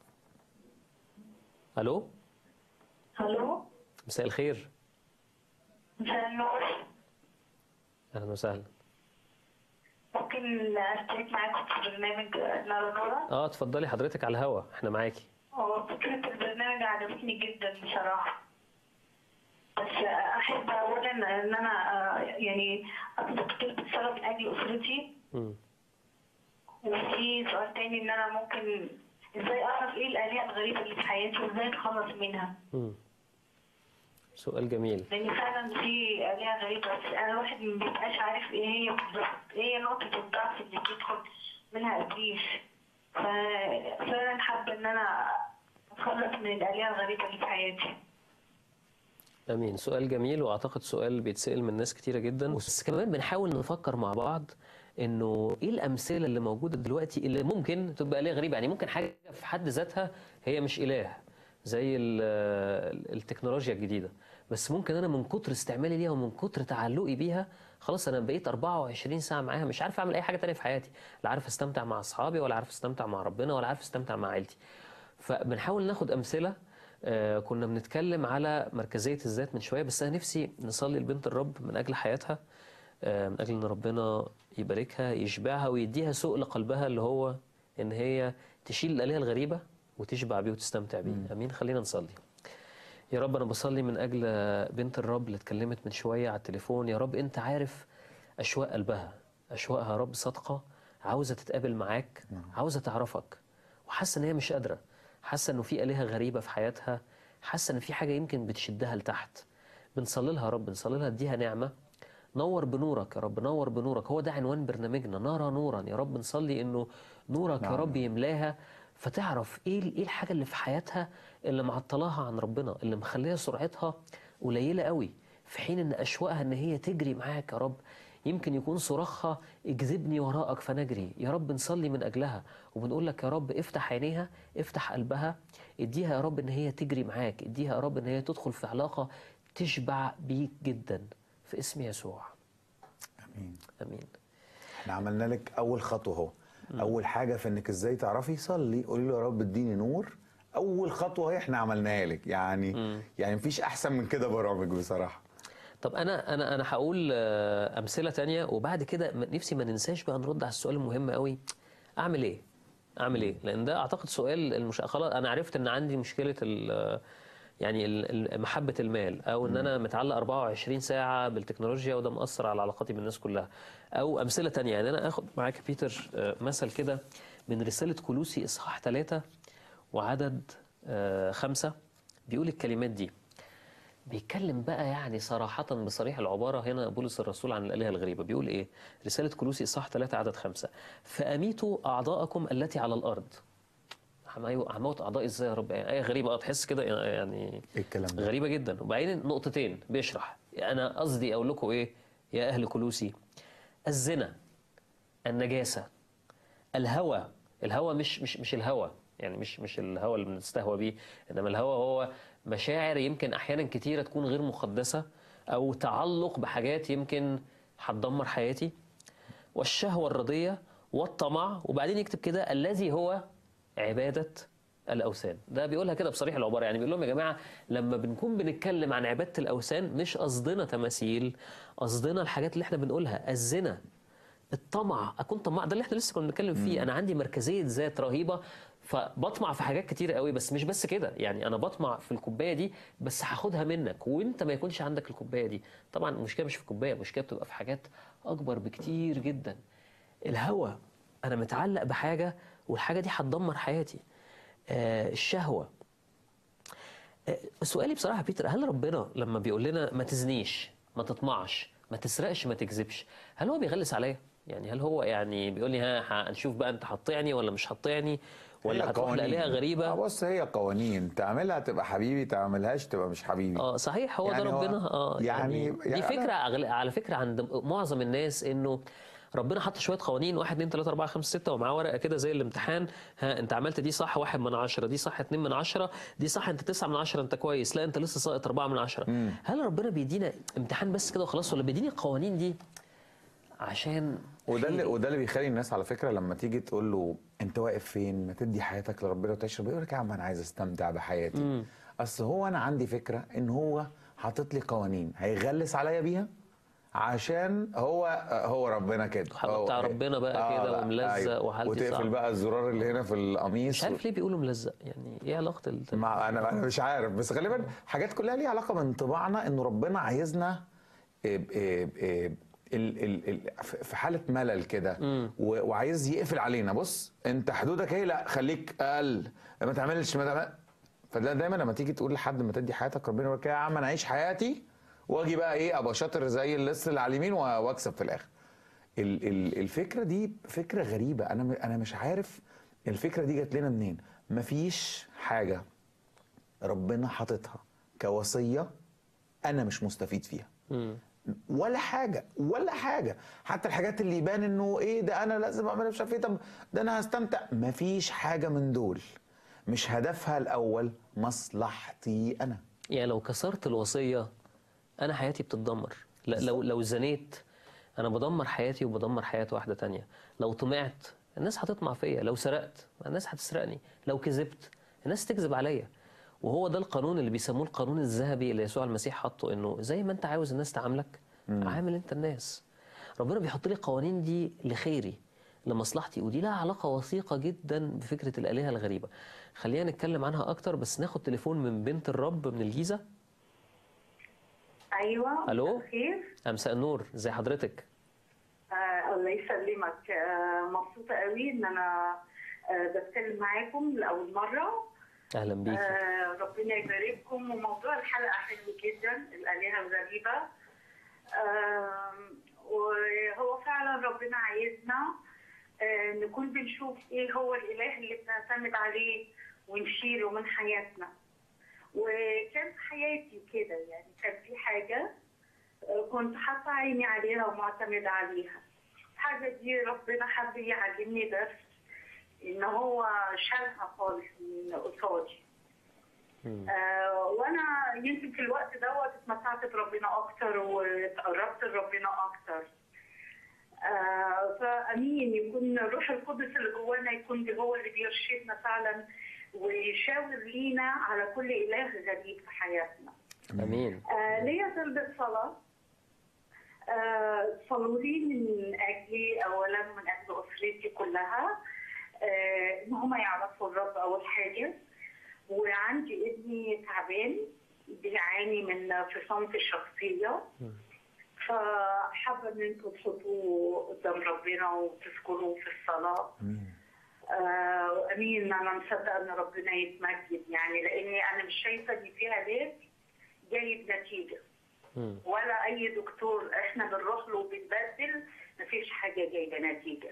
الو الو مساء الخير مساء النور اهلا وسهلا ممكن اشترك معاكم في برنامج نار نورة اه اتفضلي حضرتك على الهوا احنا معاكي هو فكرة البرنامج عجبتني جدا بصراحة بس أحب أولا إن أنا آه، يعني أطلب طلب الصلاة من أجل أسرتي مم. وفي سؤال تاني إن أنا ممكن إزاي أعرف إيه الآلهة الغريبة اللي في حياتي وإزاي أتخلص منها مم. سؤال جميل لأن فعلا في آلهة غريبة بس أنا الواحد ما بيبقاش عارف إيه هي بالظبط إيه هي نقطة الضعف اللي بيدخل منها إبليس ففعلا حابة إن أنا أتخلص من الآلهة الغريبة اللي في حياتي امين سؤال جميل واعتقد سؤال بيتسال من ناس كتيره جدا بس كمان بنحاول نفكر مع بعض انه ايه الامثله اللي موجوده دلوقتي اللي ممكن تبقى آلهة غريبه يعني ممكن حاجه في حد ذاتها هي مش اله زي ال- التكنولوجيا الجديده بس ممكن انا من كتر استعمالي ليها ومن كتر تعلقي بيها خلاص انا بقيت 24 ساعه معاها مش عارف اعمل اي حاجه تانية في حياتي لا عارف استمتع مع اصحابي ولا عارف استمتع مع ربنا ولا عارف استمتع مع عيلتي فبنحاول ناخد امثله آه، كنا بنتكلم على مركزيه الذات من شويه بس انا نفسي نصلي لبنت الرب من اجل حياتها آه، من اجل ان ربنا يباركها يشبعها ويديها سوق لقلبها اللي هو ان هي تشيل الالهه الغريبه وتشبع بيه وتستمتع بيه امين خلينا نصلي يا رب انا بصلي من اجل بنت الرب اللي اتكلمت من شويه على التليفون يا رب انت عارف اشواق قلبها اشواقها يا رب صادقه عاوزه تتقابل معاك عاوزه تعرفك وحاسه ان هي مش قادره حاسه انه في الهه غريبه في حياتها حاسه ان في حاجه يمكن بتشدها لتحت بنصلي لها يا رب بنصلي لها اديها نعمه نور بنورك يا رب نور بنورك هو ده عنوان برنامجنا نرى نورا يا رب نصلي انه نورك يا نعم. رب يملاها فتعرف ايه ايه الحاجه اللي في حياتها اللي معطلاها عن ربنا اللي مخليها سرعتها قليله قوي في حين ان اشواقها ان هي تجري معاك يا رب يمكن يكون صراخها اجذبني وراءك فنجري يا رب نصلي من اجلها وبنقول لك يا رب افتح عينيها افتح قلبها اديها يا رب ان هي تجري معاك اديها يا رب ان هي تدخل في علاقه تشبع بيك جدا في اسم يسوع امين امين احنا عملنا لك اول خطوه اهو اول حاجه في انك ازاي تعرفي صلي قولي له يا رب اديني نور اول خطوه هي احنا عملناها لك يعني يعني مفيش احسن من كده برامج بصراحه طب انا انا انا هقول آه، امثله تانية وبعد كده م- نفسي ما ننساش بقى نرد على السؤال المهم قوي اعمل ايه اعمل ايه لان ده اعتقد سؤال المش... خلاص انا عرفت ان عندي مشكله ال... يعني ال- ال- محبه المال او ان انا متعلق 24 ساعه بالتكنولوجيا وده مأثر على علاقاتي بالناس كلها او امثله تانية يعني انا اخد معاك يا بيتر آه، مثل كده من رساله كلوسي اصحاح 3 وعدد آه، خمسة بيقول الكلمات دي بيتكلم بقى يعني صراحة بصريح العبارة هنا بولس الرسول عن الآلهة الغريبة بيقول إيه؟ رسالة كلوسي إصحاح 3 عدد 5 فأميتوا أعضاءكم التي على الأرض همو- هموت أعضاء إزاي يا رب؟ يعني آية غريبة أه تحس كده يعني ايه الكلام ده غريبة جدا وبعدين نقطتين بيشرح أنا قصدي أقول لكم إيه يا أهل كلوسي الزنا النجاسة الهوى الهوى مش مش مش الهوى يعني مش مش الهوى اللي بنستهوى بيه انما الهوى هو مشاعر يمكن احيانا كتيره تكون غير مقدسه او تعلق بحاجات يمكن هتدمر حياتي والشهوه الرضيه والطمع وبعدين يكتب كده الذي هو عباده الاوثان ده بيقولها كده بصريح العباره يعني بيقول لهم يا جماعه لما بنكون بنتكلم عن عباده الاوثان مش قصدنا تماثيل قصدنا الحاجات اللي احنا بنقولها الزنا الطمع اكون طماع ده اللي احنا لسه كنا بنتكلم فيه انا عندي مركزيه ذات رهيبه فبطمع في حاجات كتير قوي بس مش بس كده يعني انا بطمع في الكوبايه دي بس هاخدها منك وانت ما يكونش عندك الكوبايه دي طبعا المشكله مش في الكوبايه المشكله بتبقى في حاجات اكبر بكتير جدا الهوى انا متعلق بحاجه والحاجه دي هتدمر حياتي آه الشهوه آه، سؤالي بصراحه يا بيتر هل ربنا لما بيقول لنا ما تزنيش ما تطمعش ما تسرقش ما تكذبش هل هو بيغلس عليا يعني هل هو يعني بيقول لي ها هنشوف بقى انت هتطيعني ولا مش هتطيعني هي ولا هتروح قوانين. لآلهة آه، غريبة بص هي قوانين تعملها تبقى حبيبي تعملهاش تبقى مش حبيبي اه صحيح هو يعني ده هو- ربنا اه يعني- يعني, يعني دي أنا- فكرة أغل- على فكرة عند معظم الناس انه ربنا حط شويه قوانين 1 2 3 4 5 6 ومعاه ورقه كده زي الامتحان ها انت عملت دي صح واحد من عشرة دي صح اتنين من عشرة دي صح انت تسعة من عشرة انت كويس لا انت لسه ساقط أربعة من عشرة هل ربنا بيدينا امتحان بس كده وخلاص ولا بيديني القوانين دي عشان وده اللي خيري؟ وده اللي بيخلي الناس على فكره لما تيجي تقول له انت واقف فين ما تدي حياتك لربنا وتشرب يقول لك يا عم انا عايز استمتع بحياتي اصل هو انا عندي فكره ان هو حاطط لي قوانين هيغلس عليا بيها عشان هو هو ربنا كده هو هو- بتاع ربنا بقى كده لا، وملزق وحالتي وتقفل صعبة. بقى الزرار اللي هنا في القميص مش عارف ليه بيقولوا ملزق يعني ايه علاقه ال... ما انا انا مش عارف بس غالبا حاجات كلها ليها علاقه بانطباعنا انه ربنا عايزنا إيه إيه إيه ال ال ال في حاله ملل كده و- وعايز يقفل علينا بص انت حدودك ايه لا خليك اقل ما تعملش ما تعمل فده دايما لما تيجي تقول لحد ما تدي حياتك ربنا يقول لك يا عم انا اعيش حياتي واجي بقى ايه ابقى شاطر زي اللص اللي على اليمين واكسب في الاخر ال- ال- الفكره دي فكره غريبه انا م- انا مش عارف الفكره دي جات لنا منين مفيش حاجه ربنا حاططها كوصيه انا مش مستفيد فيها ولا حاجه ولا حاجه حتى الحاجات اللي يبان انه ايه ده انا لازم اعملها مش عارف ايه طب ده انا هستمتع مفيش حاجه من دول مش هدفها الاول مصلحتي انا يعني لو كسرت الوصيه انا حياتي بتتدمر لا لو لو زنيت انا بدمر حياتي وبدمر حياه واحده تانية لو طمعت الناس هتطمع فيا لو سرقت الناس هتسرقني لو كذبت الناس تكذب عليا وهو ده القانون اللي بيسموه القانون الذهبي اللي يسوع المسيح حطه انه زي ما انت عاوز الناس تعاملك عامل انت الناس ربنا بيحط لي القوانين دي لخيري لمصلحتي ودي لها علاقه وثيقه جدا بفكره الالهه الغريبه خلينا نتكلم عنها اكتر بس ناخد تليفون من بنت الرب من الجيزه ايوه ألو؟ مساء الخير امساء النور ازي حضرتك آه الله يسلمك آه مبسوطه قوي ان انا آه بتكلم معاكم لاول مره اهلا بيكي آه ربنا يبارككم وموضوع الحلقه حلو جدا الالهه الغريبه آه وهو فعلا ربنا عايزنا آه نكون بنشوف ايه هو الاله اللي بنعتمد عليه ونشيله من حياتنا وكان في حياتي كده يعني كان في حاجه آه، كنت حاطة عيني عليها ومعتمدة عليها الحاجة دي ربنا حب يعلمني درس إن هو شالها خالص من قصادي آه وانا يمكن في الوقت دوت اتمتعت بربنا اكتر وتقربت لربنا اكتر آه فامين يكون الروح القدس اللي جوانا يكون هو اللي بيرشدنا فعلا ويشاور لينا على كل اله غريب في حياتنا امين آه ليا طلبة صلاة آه صلوا لي من أجلي أولا من أجل أسرتي كلها آه إن هم يعرفوا الرب أول حاجة وعندي ابني تعبان بيعاني من انفصام في الشخصية فحابة إن أنتوا تحطوه قدام ربنا وتذكروه في الصلاة آه وأمين أنا مصدقة إن ربنا يتمجد يعني لأني أنا مش شايفة إن في علاج جايب نتيجة ولا اي دكتور احنا بنروح له وبنبدل مفيش حاجه جايبه نتيجه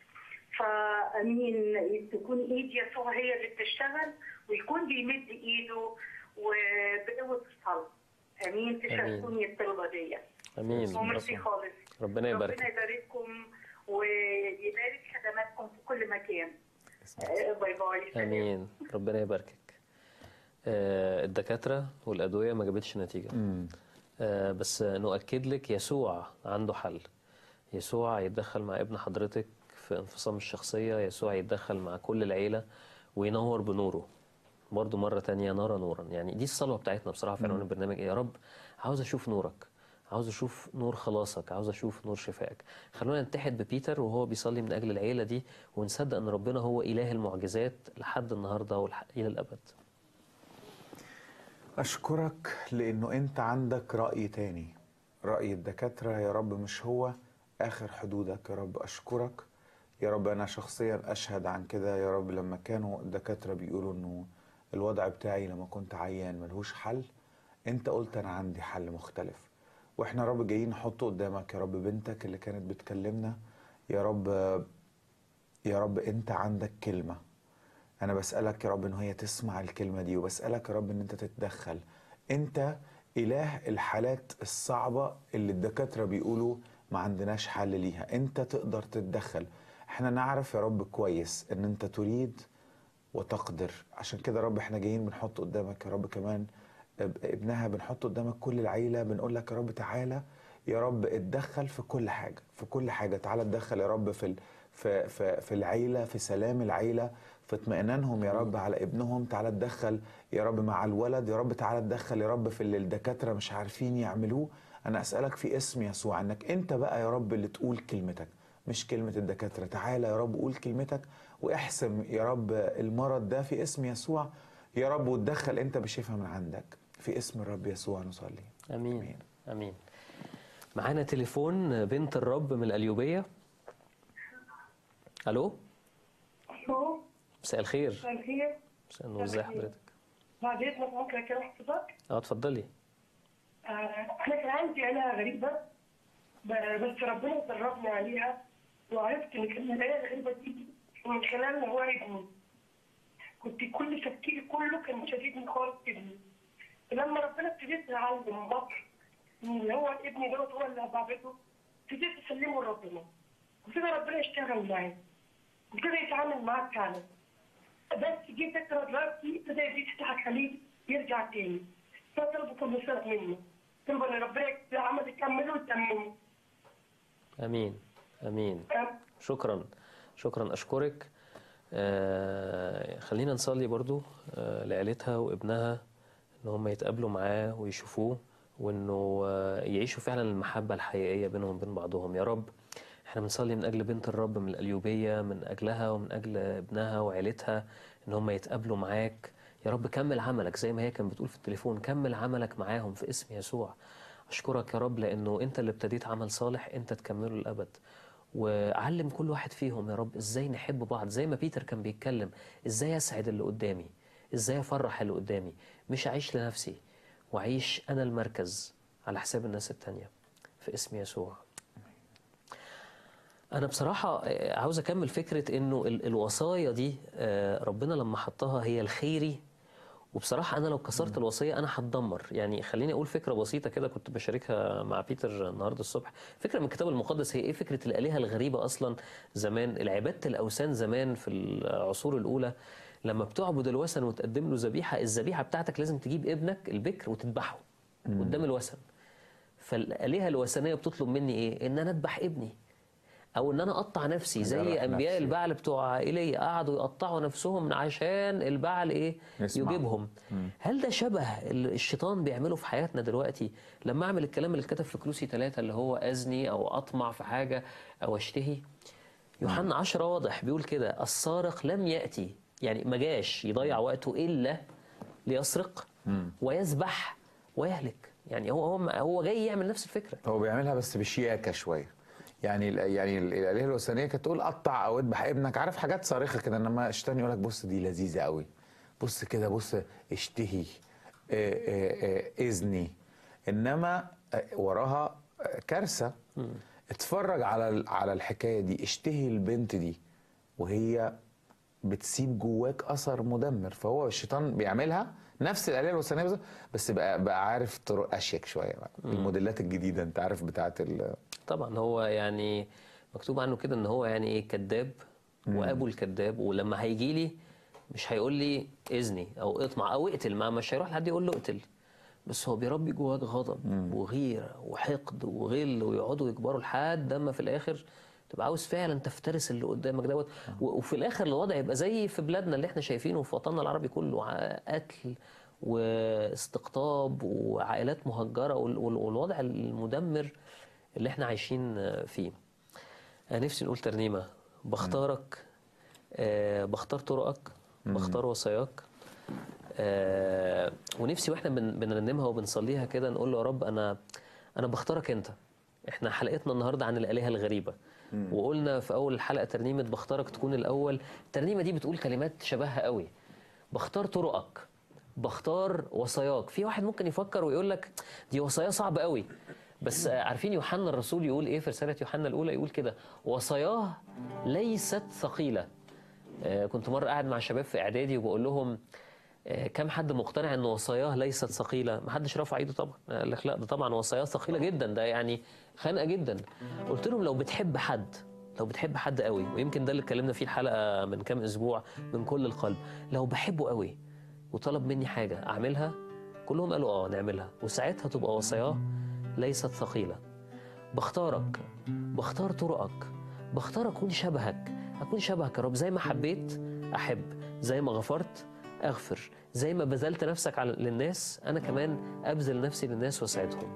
فامين تكون ايد يسوع هي اللي بتشتغل ويكون بيمد ايده وبقوه الصلاه امين تشاركوني الطلبه دي امين وميرسي خالص ربنا يبارك ربنا يبارككم ويبارك خدماتكم في كل مكان آه، باي باي امين ربنا يباركك آه، الدكاتره والادويه ما جابتش نتيجه آه، بس نؤكد لك يسوع عنده حل يسوع يتدخل مع ابن حضرتك في انفصام الشخصيه يسوع يتدخل مع كل العيله وينور بنوره برضو مرة تانية نرى نورا يعني دي الصلوة بتاعتنا بصراحة في عنوان البرنامج يا رب عاوز أشوف نورك عاوز أشوف نور خلاصك عاوز أشوف نور شفائك خلونا نتحد ببيتر وهو بيصلي من أجل العيلة دي ونصدق أن ربنا هو إله المعجزات لحد النهاردة وإلى الأبد أشكرك لأنه أنت عندك رأي تاني رأي الدكاترة يا رب مش هو آخر حدودك يا رب أشكرك يا رب أنا شخصيا أشهد عن كده يا رب لما كانوا الدكاترة بيقولوا إنه الوضع بتاعي لما كنت عيان ملهوش حل أنت قلت أنا عندي حل مختلف وإحنا يا رب جايين نحط قدامك يا رب بنتك اللي كانت بتكلمنا يا رب يا رب أنت عندك كلمة انا بسالك يا رب ان هي تسمع الكلمه دي وبسالك يا رب ان انت تتدخل انت اله الحالات الصعبه اللي الدكاتره بيقولوا ما عندناش حل ليها انت تقدر تتدخل احنا نعرف يا رب كويس ان انت تريد وتقدر عشان كده يا رب احنا جايين بنحط قدامك يا رب كمان اب- ابنها بنحط قدامك كل العيله بنقول لك يا رب تعالى يا رب اتدخل في كل حاجه في كل حاجه تعالى اتدخل يا رب في ال... في في في العيله في سلام العيله في اطمئنانهم يا رب على ابنهم تعالى اتدخل يا رب مع الولد يا رب تعالى اتدخل يا رب في اللي الدكاتره مش عارفين يعملوه انا اسالك في اسم يسوع انك انت بقى يا رب اللي تقول كلمتك مش كلمه الدكاتره تعالى يا رب قول كلمتك واحسم يا رب المرض ده في اسم يسوع يا رب وتدخل انت بشفاء من عندك في اسم الرب يسوع نصلي امين امين معانا تليفون بنت الرب من القليوبيه الو الو مساء الخير مساء الخير مساء النور ازي حضرتك بعد اذنك ممكن اكلم حضرتك اه اتفضلي آه، انا كان عندي عيله غريبه ب- بس ربنا دربني عليها وعرفت ان كان العيله الغريبه دي من خلال هو ابني كنت كل تفكيري كله كان شديدني خالص ابني لما ربنا ابتديت اعلم بكر ان هو ابني دوت هو اللي بعبده ابتديت اسلمه لربنا وابتدى ربنا يشتغل معاه وابتدى يتعامل معاه فعلا بس جه فتره دلوقتي ابتدى يزيد يضحك عليه يرجع تاني فطلبوا كل سنه منه طلبوا ان ربنا عمل يكمله ويتممه امين امين شكرا شكرا اشكرك آه خلينا نصلي برضو آه لعيلتها وابنها ان هم يتقابلوا معاه ويشوفوه وانه آه يعيشوا فعلا المحبه الحقيقيه بينهم وبين بعضهم يا رب احنا بنصلي من اجل بنت الرب من القليوبيه من اجلها ومن اجل ابنها وعيلتها ان هم يتقابلوا معاك يا رب كمل عملك زي ما هي كانت بتقول في التليفون كمل عملك معاهم في اسم يسوع اشكرك يا رب لانه انت اللي ابتديت عمل صالح انت تكمله للابد وعلم كل واحد فيهم يا رب ازاي نحب بعض زي ما بيتر كان بيتكلم ازاي اسعد اللي قدامي ازاي افرح اللي قدامي مش اعيش لنفسي واعيش انا المركز على حساب الناس التانية في اسم يسوع انا بصراحه آه، عاوز اكمل فكره انه ال- الوصايا دي آه، ربنا لما حطها هي الخيري وبصراحه انا لو كسرت الوصيه انا هتدمر يعني خليني اقول فكره بسيطه كده كنت بشاركها مع بيتر النهارده الصبح فكره من الكتاب المقدس هي ايه فكره الالهه الغريبه اصلا زمان عباده الاوثان زمان في العصور الاولى لما بتعبد الوثن وتقدم له ذبيحه الذبيحه بتاعتك لازم تجيب ابنك البكر وتذبحه قدام الوثن فالالهه الوثنيه بتطلب مني ايه ان انا اذبح ابني او ان انا اقطع نفسي زي أجرح انبياء نفسي. البعل بتوع ايليا قعدوا يقطعوا نفسهم عشان البعل ايه يسمع. يجيبهم هل ده شبه اللي الشيطان بيعمله في حياتنا دلوقتي لما اعمل الكلام اللي اتكتب في كلوسي ثلاثة اللي هو ازني او اطمع في حاجه او اشتهي يوحنا عشرة واضح بيقول كده السارق لم ياتي يعني ما جاش يضيع وقته الا ليسرق ويذبح ويهلك يعني هو هو هو جاي يعمل نفس الفكره هو بيعملها بس بشياكه شويه يعني ال- يعني ال- الالهه الوثنيه كانت تقول قطع او اذبح ابنك عارف حاجات صارخه كده انما الشيطان يقول لك بص دي لذيذه قوي بص كده بص اشتهي آه، آه، آه، اذني انما آه، وراها آه، كارثه اتفرج على ال- على الحكايه دي اشتهي البنت دي وهي بتسيب جواك اثر مدمر فهو الشيطان بيعملها نفس الالهه الوثنيه بالظبط، بس بقى بقى عارف طرق اشيك شويه بقى الموديلات الجديده انت عارف بتاعت ال طبعا هو يعني مكتوب عنه كده ان هو يعني ايه كذاب وابو الكذاب ولما هيجي لي مش هيقول لي اذني او اطمع او اقتل ما مش هيروح لحد يقول له اقتل بس هو بيربي جواك غضب وغيره وحقد وغل ويقعدوا يكبروا لحد اما في الاخر تبقى عاوز فعلا تفترس اللي قدامك دوت و- وفي الاخر الوضع يبقى زي في بلادنا اللي احنا شايفينه في وطننا العربي كله ع- قتل واستقطاب وعائلات مهجره وال- وال- والوضع المدمر اللي احنا عايشين فيه انا نفسي نقول ترنيمه بختارك آه بختار طرقك بختار وصاياك آه ونفسي واحنا بن- بنرنمها وبنصليها كده نقول له يا رب انا انا بختارك انت احنا حلقتنا النهارده عن الالهه الغريبه وقلنا في اول الحلقه ترنيمه بختارك تكون الاول الترنيمه دي بتقول كلمات شبهها قوي بختار طرقك بختار وصاياك في واحد ممكن يفكر ويقول لك دي وصايا صعبه قوي بس آه، عارفين يوحنا الرسول يقول ايه في رساله يوحنا الاولى يقول كده وصاياه ليست ثقيله آه، كنت مره قاعد مع شباب في اعدادي وبقول لهم آه، كم حد مقتنع ان وصاياه ليست ثقيله ما حدش رفع ايده طبعا قال لك لا ده طبعا وصاياه ثقيله جدا ده يعني خانقه جدا قلت لهم لو بتحب حد لو بتحب حد قوي ويمكن ده اللي اتكلمنا فيه الحلقه من كام اسبوع من كل القلب لو بحبه قوي وطلب مني حاجه اعملها كلهم قالوا اه نعملها وساعتها تبقى وصاياه ليست ثقيله بختارك بختار طرقك بختار اكون شبهك اكون شبهك يا رب زي ما حبيت احب زي ما غفرت اغفر زي ما بذلت نفسك على للناس انا كمان ابذل نفسي للناس واساعدهم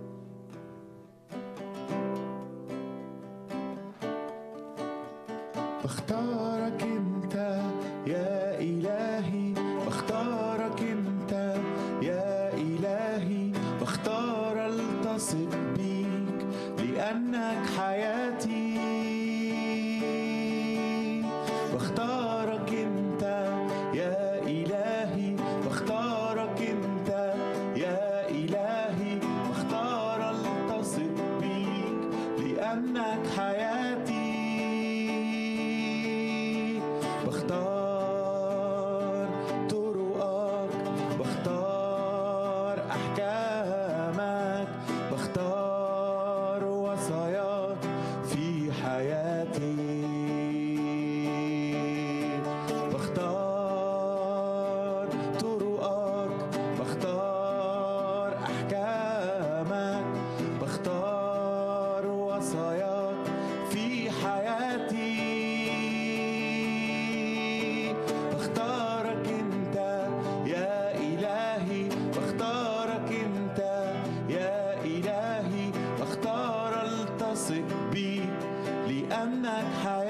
بختارك انت يا الهي بختارك انت يا الهي بختار التصق بيك لانك حياتي بختارك انت يا الهي بختارك انت يا الهي بختار التصق بيك لانك حياتي بختار طرقك بختار احكامك بختار وصاياك في حياتي بختار طرقك بختار احكامك بختار وصاياك في حياتي بختارك انت يا الهي بختارك انت يا الهي بختار التصق بيك لانك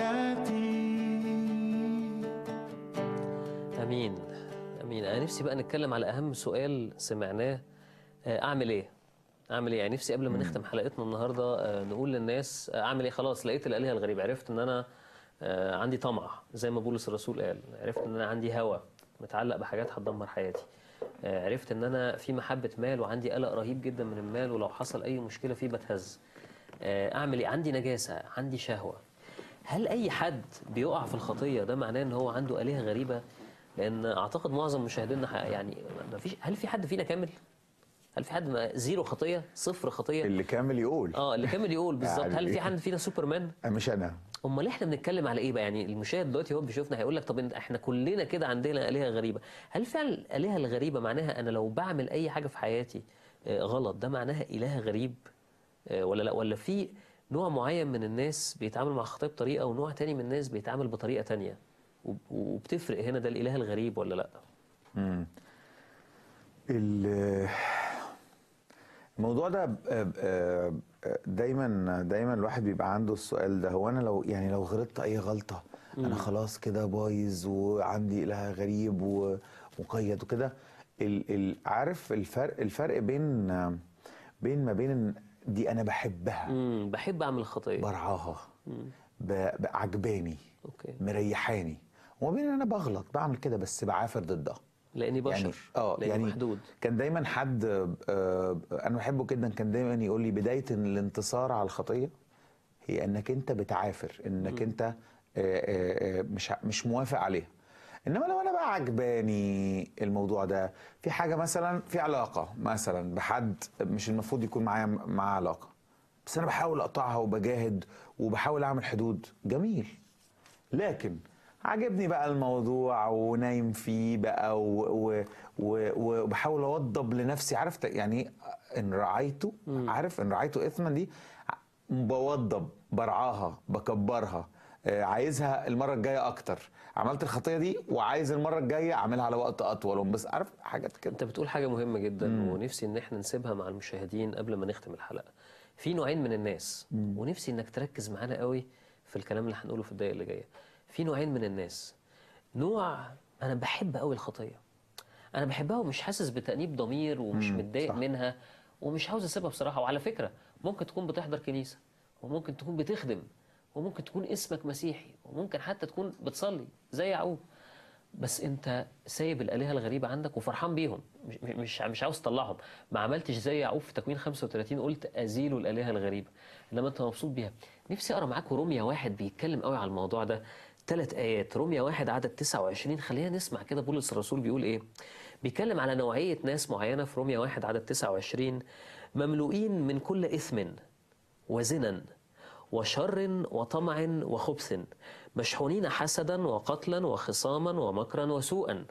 حياتي امين امين انا نفسي بقى نتكلم على اهم سؤال سمعناه آه، اعمل ايه اعمل ايه يعني نفسي قبل ما نختم حلقتنا النهارده آه، نقول للناس آه، اعمل ايه خلاص لقيت الالهه الغريبه عرفت ان انا آه، عندي طمع زي ما بولس الرسول قال عرفت ان انا عندي هوى متعلق بحاجات هتدمر حياتي آه، عرفت ان انا في محبه مال وعندي قلق رهيب جدا من المال ولو حصل اي مشكله فيه بتهز آه، اعمل ايه عندي نجاسه عندي شهوه هل اي حد بيقع في الخطيه ده معناه ان هو عنده الهه غريبه لان اعتقد معظم مشاهدينا ح- يعني ما فيش هل في حد فينا كامل هل في حد ما زيرو خطيه صفر خطيه اللي كامل يقول اه اللي كامل يقول بالظبط يعني هل في حد فينا سوبرمان مش انا امال احنا بنتكلم على ايه بقى يعني المشاهد دلوقتي هو بيشوفنا هيقول لك طب إنت- احنا كلنا كده عندنا الهه غريبه هل فعلا الالهه الغريبه معناها انا لو بعمل اي حاجه في حياتي آه، غلط ده معناها اله غريب آه، ولا لا ولا في نوع معين من الناس بيتعامل مع الخطيه بطريقه ونوع تاني من الناس بيتعامل بطريقه تانية وب- وبتفرق هنا ده الاله الغريب ولا لا مم. ال- الموضوع ده ب- ب- دايما دايما الواحد بيبقى عنده السؤال ده هو انا لو يعني لو غلطت اي غلطه انا خلاص كده بايظ وعندي اله غريب ومقيد وكده ال- ال- عارف الفرق الفرق بين بين ما بين دي انا بحبها امم بحب اعمل خطيه برعاها ب- ب- عجباني اوكي مريحاني وما بين ان انا بغلط بعمل كده بس بعافر ضدها لاني بشر يعني اه لاني يعني محدود كان دايما حد آه، انا بحبه جدا كان دايما يقول لي بدايه الانتصار على الخطيه هي انك انت بتعافر انك انت آه، آه، آه، مش ع- مش موافق عليها انما لو انا بقى عجباني الموضوع ده في حاجه مثلا في علاقه مثلا بحد مش المفروض يكون معايا معاه علاقه بس انا بحاول اقطعها وبجاهد وبحاول اعمل حدود جميل لكن عجبني بقى الموضوع ونايم فيه بقى و- و- و- وبحاول اوضب لنفسي عارف ت- يعني إيه؟ ان رعيته عارف ان رعيته اثما دي بوضب برعاها بكبرها آه، عايزها المره الجايه اكتر عملت الخطيه دي وعايز المره الجايه اعملها على وقت اطول بس عارف حاجات كده انت بتقول حاجه مهمه جدا ونفسي ان احنا نسيبها مع المشاهدين قبل ما نختم الحلقه في نوعين من الناس ونفسي انك تركز معانا قوي في الكلام اللي هنقوله في الدقائق اللي جايه في نوعين من الناس نوع انا بحب قوي الخطيه انا بحبها ومش حاسس بتانيب ضمير ومش مم، متضايق صح. منها ومش عاوز اسيبها بصراحه وعلى فكره ممكن تكون بتحضر كنيسه وممكن تكون بتخدم وممكن تكون اسمك مسيحي وممكن حتى تكون بتصلي زي يعقوب بس انت سايب الالهه الغريبه عندك وفرحان بيهم مش مش مش عاوز تطلعهم ما عملتش زي يعقوب في تكوين 35 قلت ازيلوا الالهه الغريبه انما انت مبسوط بيها نفسي اقرا معاكم روميا واحد بيتكلم قوي على الموضوع ده ثلاث ايات روميا واحد عدد 29 خلينا نسمع كده بولس الرسول بيقول ايه بيتكلم على نوعيه ناس معينه في روميا واحد عدد 29 مملوئين من كل اثم وزنا وشر وطمع وخبث مشحونين حسدا وقتلا وخصاما ومكرا وسوءا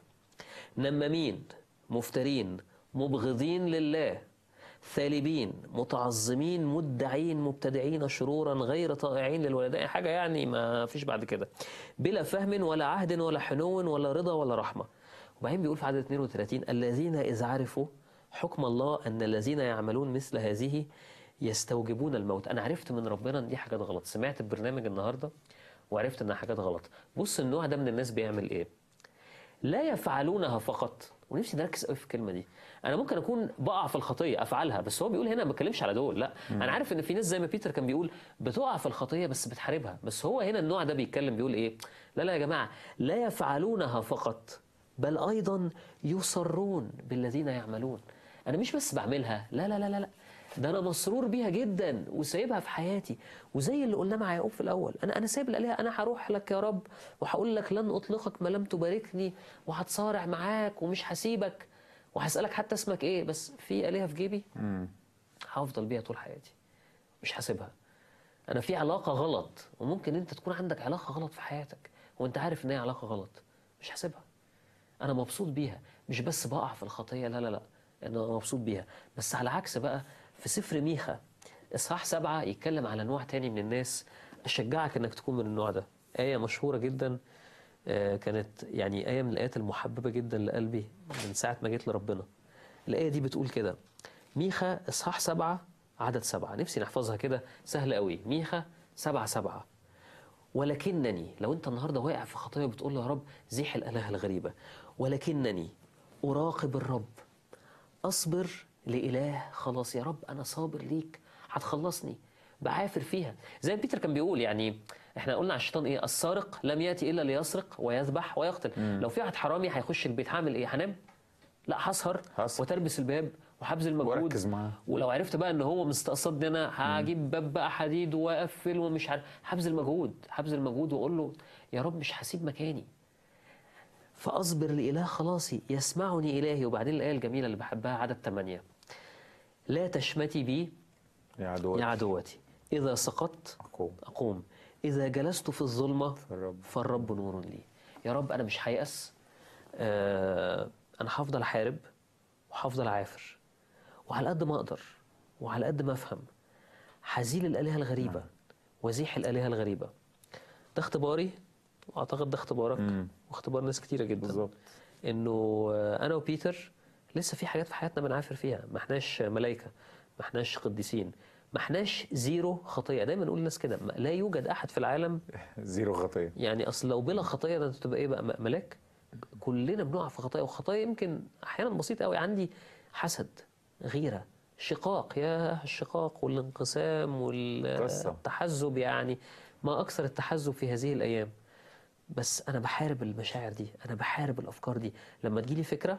نمامين مفترين مبغضين لله ثالبين متعظمين مدعين مبتدعين شرورا غير طائعين للوالدين حاجة يعني ما فيش بعد كده بلا فهم ولا عهد ولا حنو ولا رضا ولا رحمة وبعدين بيقول في عدد 32 الذين إذ عرفوا حكم الله أن الذين يعملون مثل هذه يستوجبون الموت أنا عرفت من ربنا أن دي حاجات غلط سمعت البرنامج النهاردة وعرفت أنها حاجات غلط بص النوع ده من الناس بيعمل إيه لا يفعلونها فقط ونفسي نركز قوي في الكلمه دي انا ممكن اكون بقع في الخطيه افعلها بس هو بيقول هنا ما بتكلمش على دول لا مم. انا عارف ان في ناس زي ما بيتر كان بيقول بتقع في الخطيه بس بتحاربها بس هو هنا النوع ده بيتكلم بيقول ايه لا لا يا جماعه لا يفعلونها فقط بل ايضا يصرون بالذين يعملون انا مش بس بعملها لا لا لا لا لا ده انا مسرور بيها جدا وسايبها في حياتي وزي اللي قلناه مع يعقوب في الاول انا انا سايب الالهه انا هروح لك يا رب وهقول لك لن اطلقك ما لم تباركني وهتصارع معاك ومش هسيبك وهسالك حتى اسمك ايه بس في الهه في جيبي هفضل بيها طول حياتي مش هسيبها انا في علاقه غلط وممكن انت تكون عندك علاقه غلط في حياتك وانت عارف ان هي علاقه غلط مش هسيبها انا مبسوط بيها مش بس بقع في الخطيه لا لا لا انا مبسوط بيها بس على عكس بقى في سفر ميخا اصحاح سبعة يتكلم على نوع تاني من الناس اشجعك انك تكون من النوع ده آية مشهورة جدا آه، كانت يعني آية من الآيات المحببة جدا لقلبي من ساعة ما جيت لربنا الآية دي بتقول كده ميخا إصحاح سبعة عدد سبعة نفسي نحفظها كده سهل قوي ميخا سبعة سبعة ولكنني لو انت النهارده واقع في خطيه بتقول له يا رب زيح الالهه الغريبه ولكنني اراقب الرب اصبر لاله خلاص يا رب انا صابر ليك هتخلصني بعافر فيها زي ما بيتر كان بيقول يعني احنا قلنا على الشيطان ايه السارق لم ياتي الا ليسرق ويذبح ويقتل مم. لو في واحد حرامي هيخش البيت هعمل ايه هنام لا هسهر هسهر. وتربس الباب وهبذل مجهود وركز معاه. ولو عرفت بقى ان هو مستقصدني انا هجيب باب بقى حديد واقفل ومش عارف هبذل مجهود هبذل مجهود واقول له يا رب مش هسيب مكاني فأصبر لإله خلاصي يسمعني إلهي وبعدين الآية الجميلة اللي بحبها عدد 8 لا تشمتي بي يا عدو يا عدوتي إذا سقطت أقوم أقوم إذا جلست في الظلمة فالرب. فالرب نور لي يا رب أنا مش هيأس آه أنا هفضل أحارب وهفضل أعافر وعلى قد ما أقدر وعلى قد ما أفهم هزيل الآلهة الغريبة وزيح الآلهة الغريبة ده اختباري وأعتقد ده اختبارك مم. واختبار ناس كتيرة جدا بالظبط انه آه، انا وبيتر لسه في حاجات في حياتنا بنعافر فيها ما احناش ملائكه ما احناش قديسين ما احناش زيرو خطيه دايما نقول للناس كده ما- لا يوجد احد في العالم زيرو خطيه يعني اصل لو بلا خطيه ده تبقى ايه بقى م- ملاك كلنا بنقع في خطايا وخطايا يمكن احيانا بسيطه قوي عندي حسد غيره شقاق يا الشقاق والانقسام قصة. والتحزب يعني ما اكثر التحزب في هذه الايام بس انا بحارب المشاعر دي انا بحارب الافكار دي لما تجيلي فكره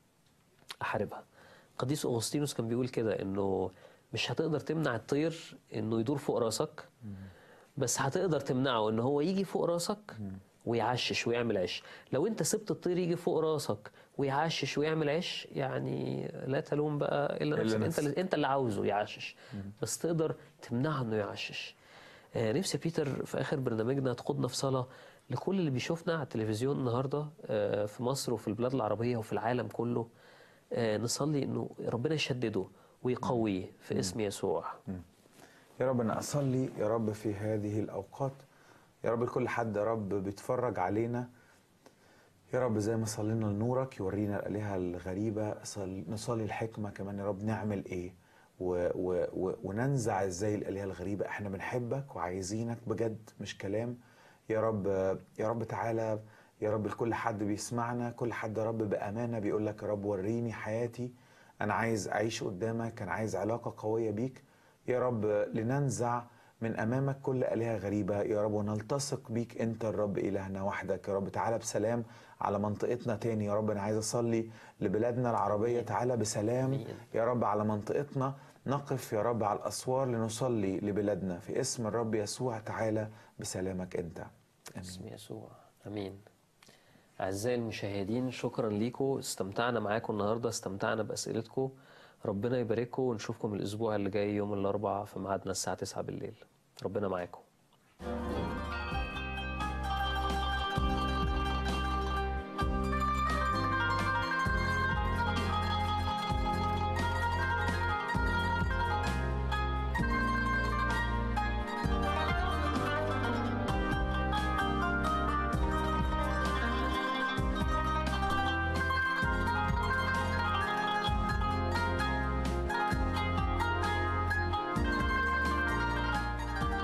احاربها قديس اغسطينوس كان بيقول كده انه مش هتقدر تمنع الطير انه يدور فوق راسك بس هتقدر تمنعه ان هو يجي فوق راسك ويعشش ويعمل عش لو انت سبت الطير يجي فوق راسك ويعشش ويعمل عش يعني لا تلوم بقى الا إلا نفسك انت نفسك. اللي انت اللي عاوزه يعشش بس تقدر تمنعه انه يعشش آه، نفسي بيتر في اخر برنامجنا تقودنا في صلاه لكل اللي بيشوفنا على التلفزيون النهارده آه، في مصر وفي البلاد العربيه وفي العالم كله آه، نصلي انه ربنا يشدده ويقويه في اسم يسوع يا رب انا اصلي يا رب في هذه الاوقات يا رب لكل حد يا رب بيتفرج علينا يا رب زي ما صلينا لنورك يورينا الالهه الغريبه صل- نصلي الحكمه كمان يا رب نعمل ايه و و و وننزع ازاي الالهه الغريبه احنا بنحبك وعايزينك بجد مش كلام يا رب يا رب تعالى يا رب لكل حد بيسمعنا كل حد يا رب بامانه بيقول لك يا رب وريني حياتي انا عايز اعيش قدامك انا عايز علاقه قويه بيك يا رب لننزع من امامك كل الهه غريبه يا رب ونلتصق بيك انت الرب الهنا وحدك يا رب تعالى بسلام على منطقتنا تاني يا رب انا عايز اصلي لبلادنا العربيه تعالى بسلام آمين. يا رب على منطقتنا نقف يا رب على الاسوار لنصلي لبلادنا في اسم الرب يسوع تعالى بسلامك انت امين اسم يسوع امين اعزائي المشاهدين شكرا ليكم استمتعنا معاكم النهارده استمتعنا باسئلتكم ربنا يبارككم ونشوفكم الاسبوع اللي جاي يوم الاربعاء في ميعادنا الساعه 9 بالليل ربنا معاكم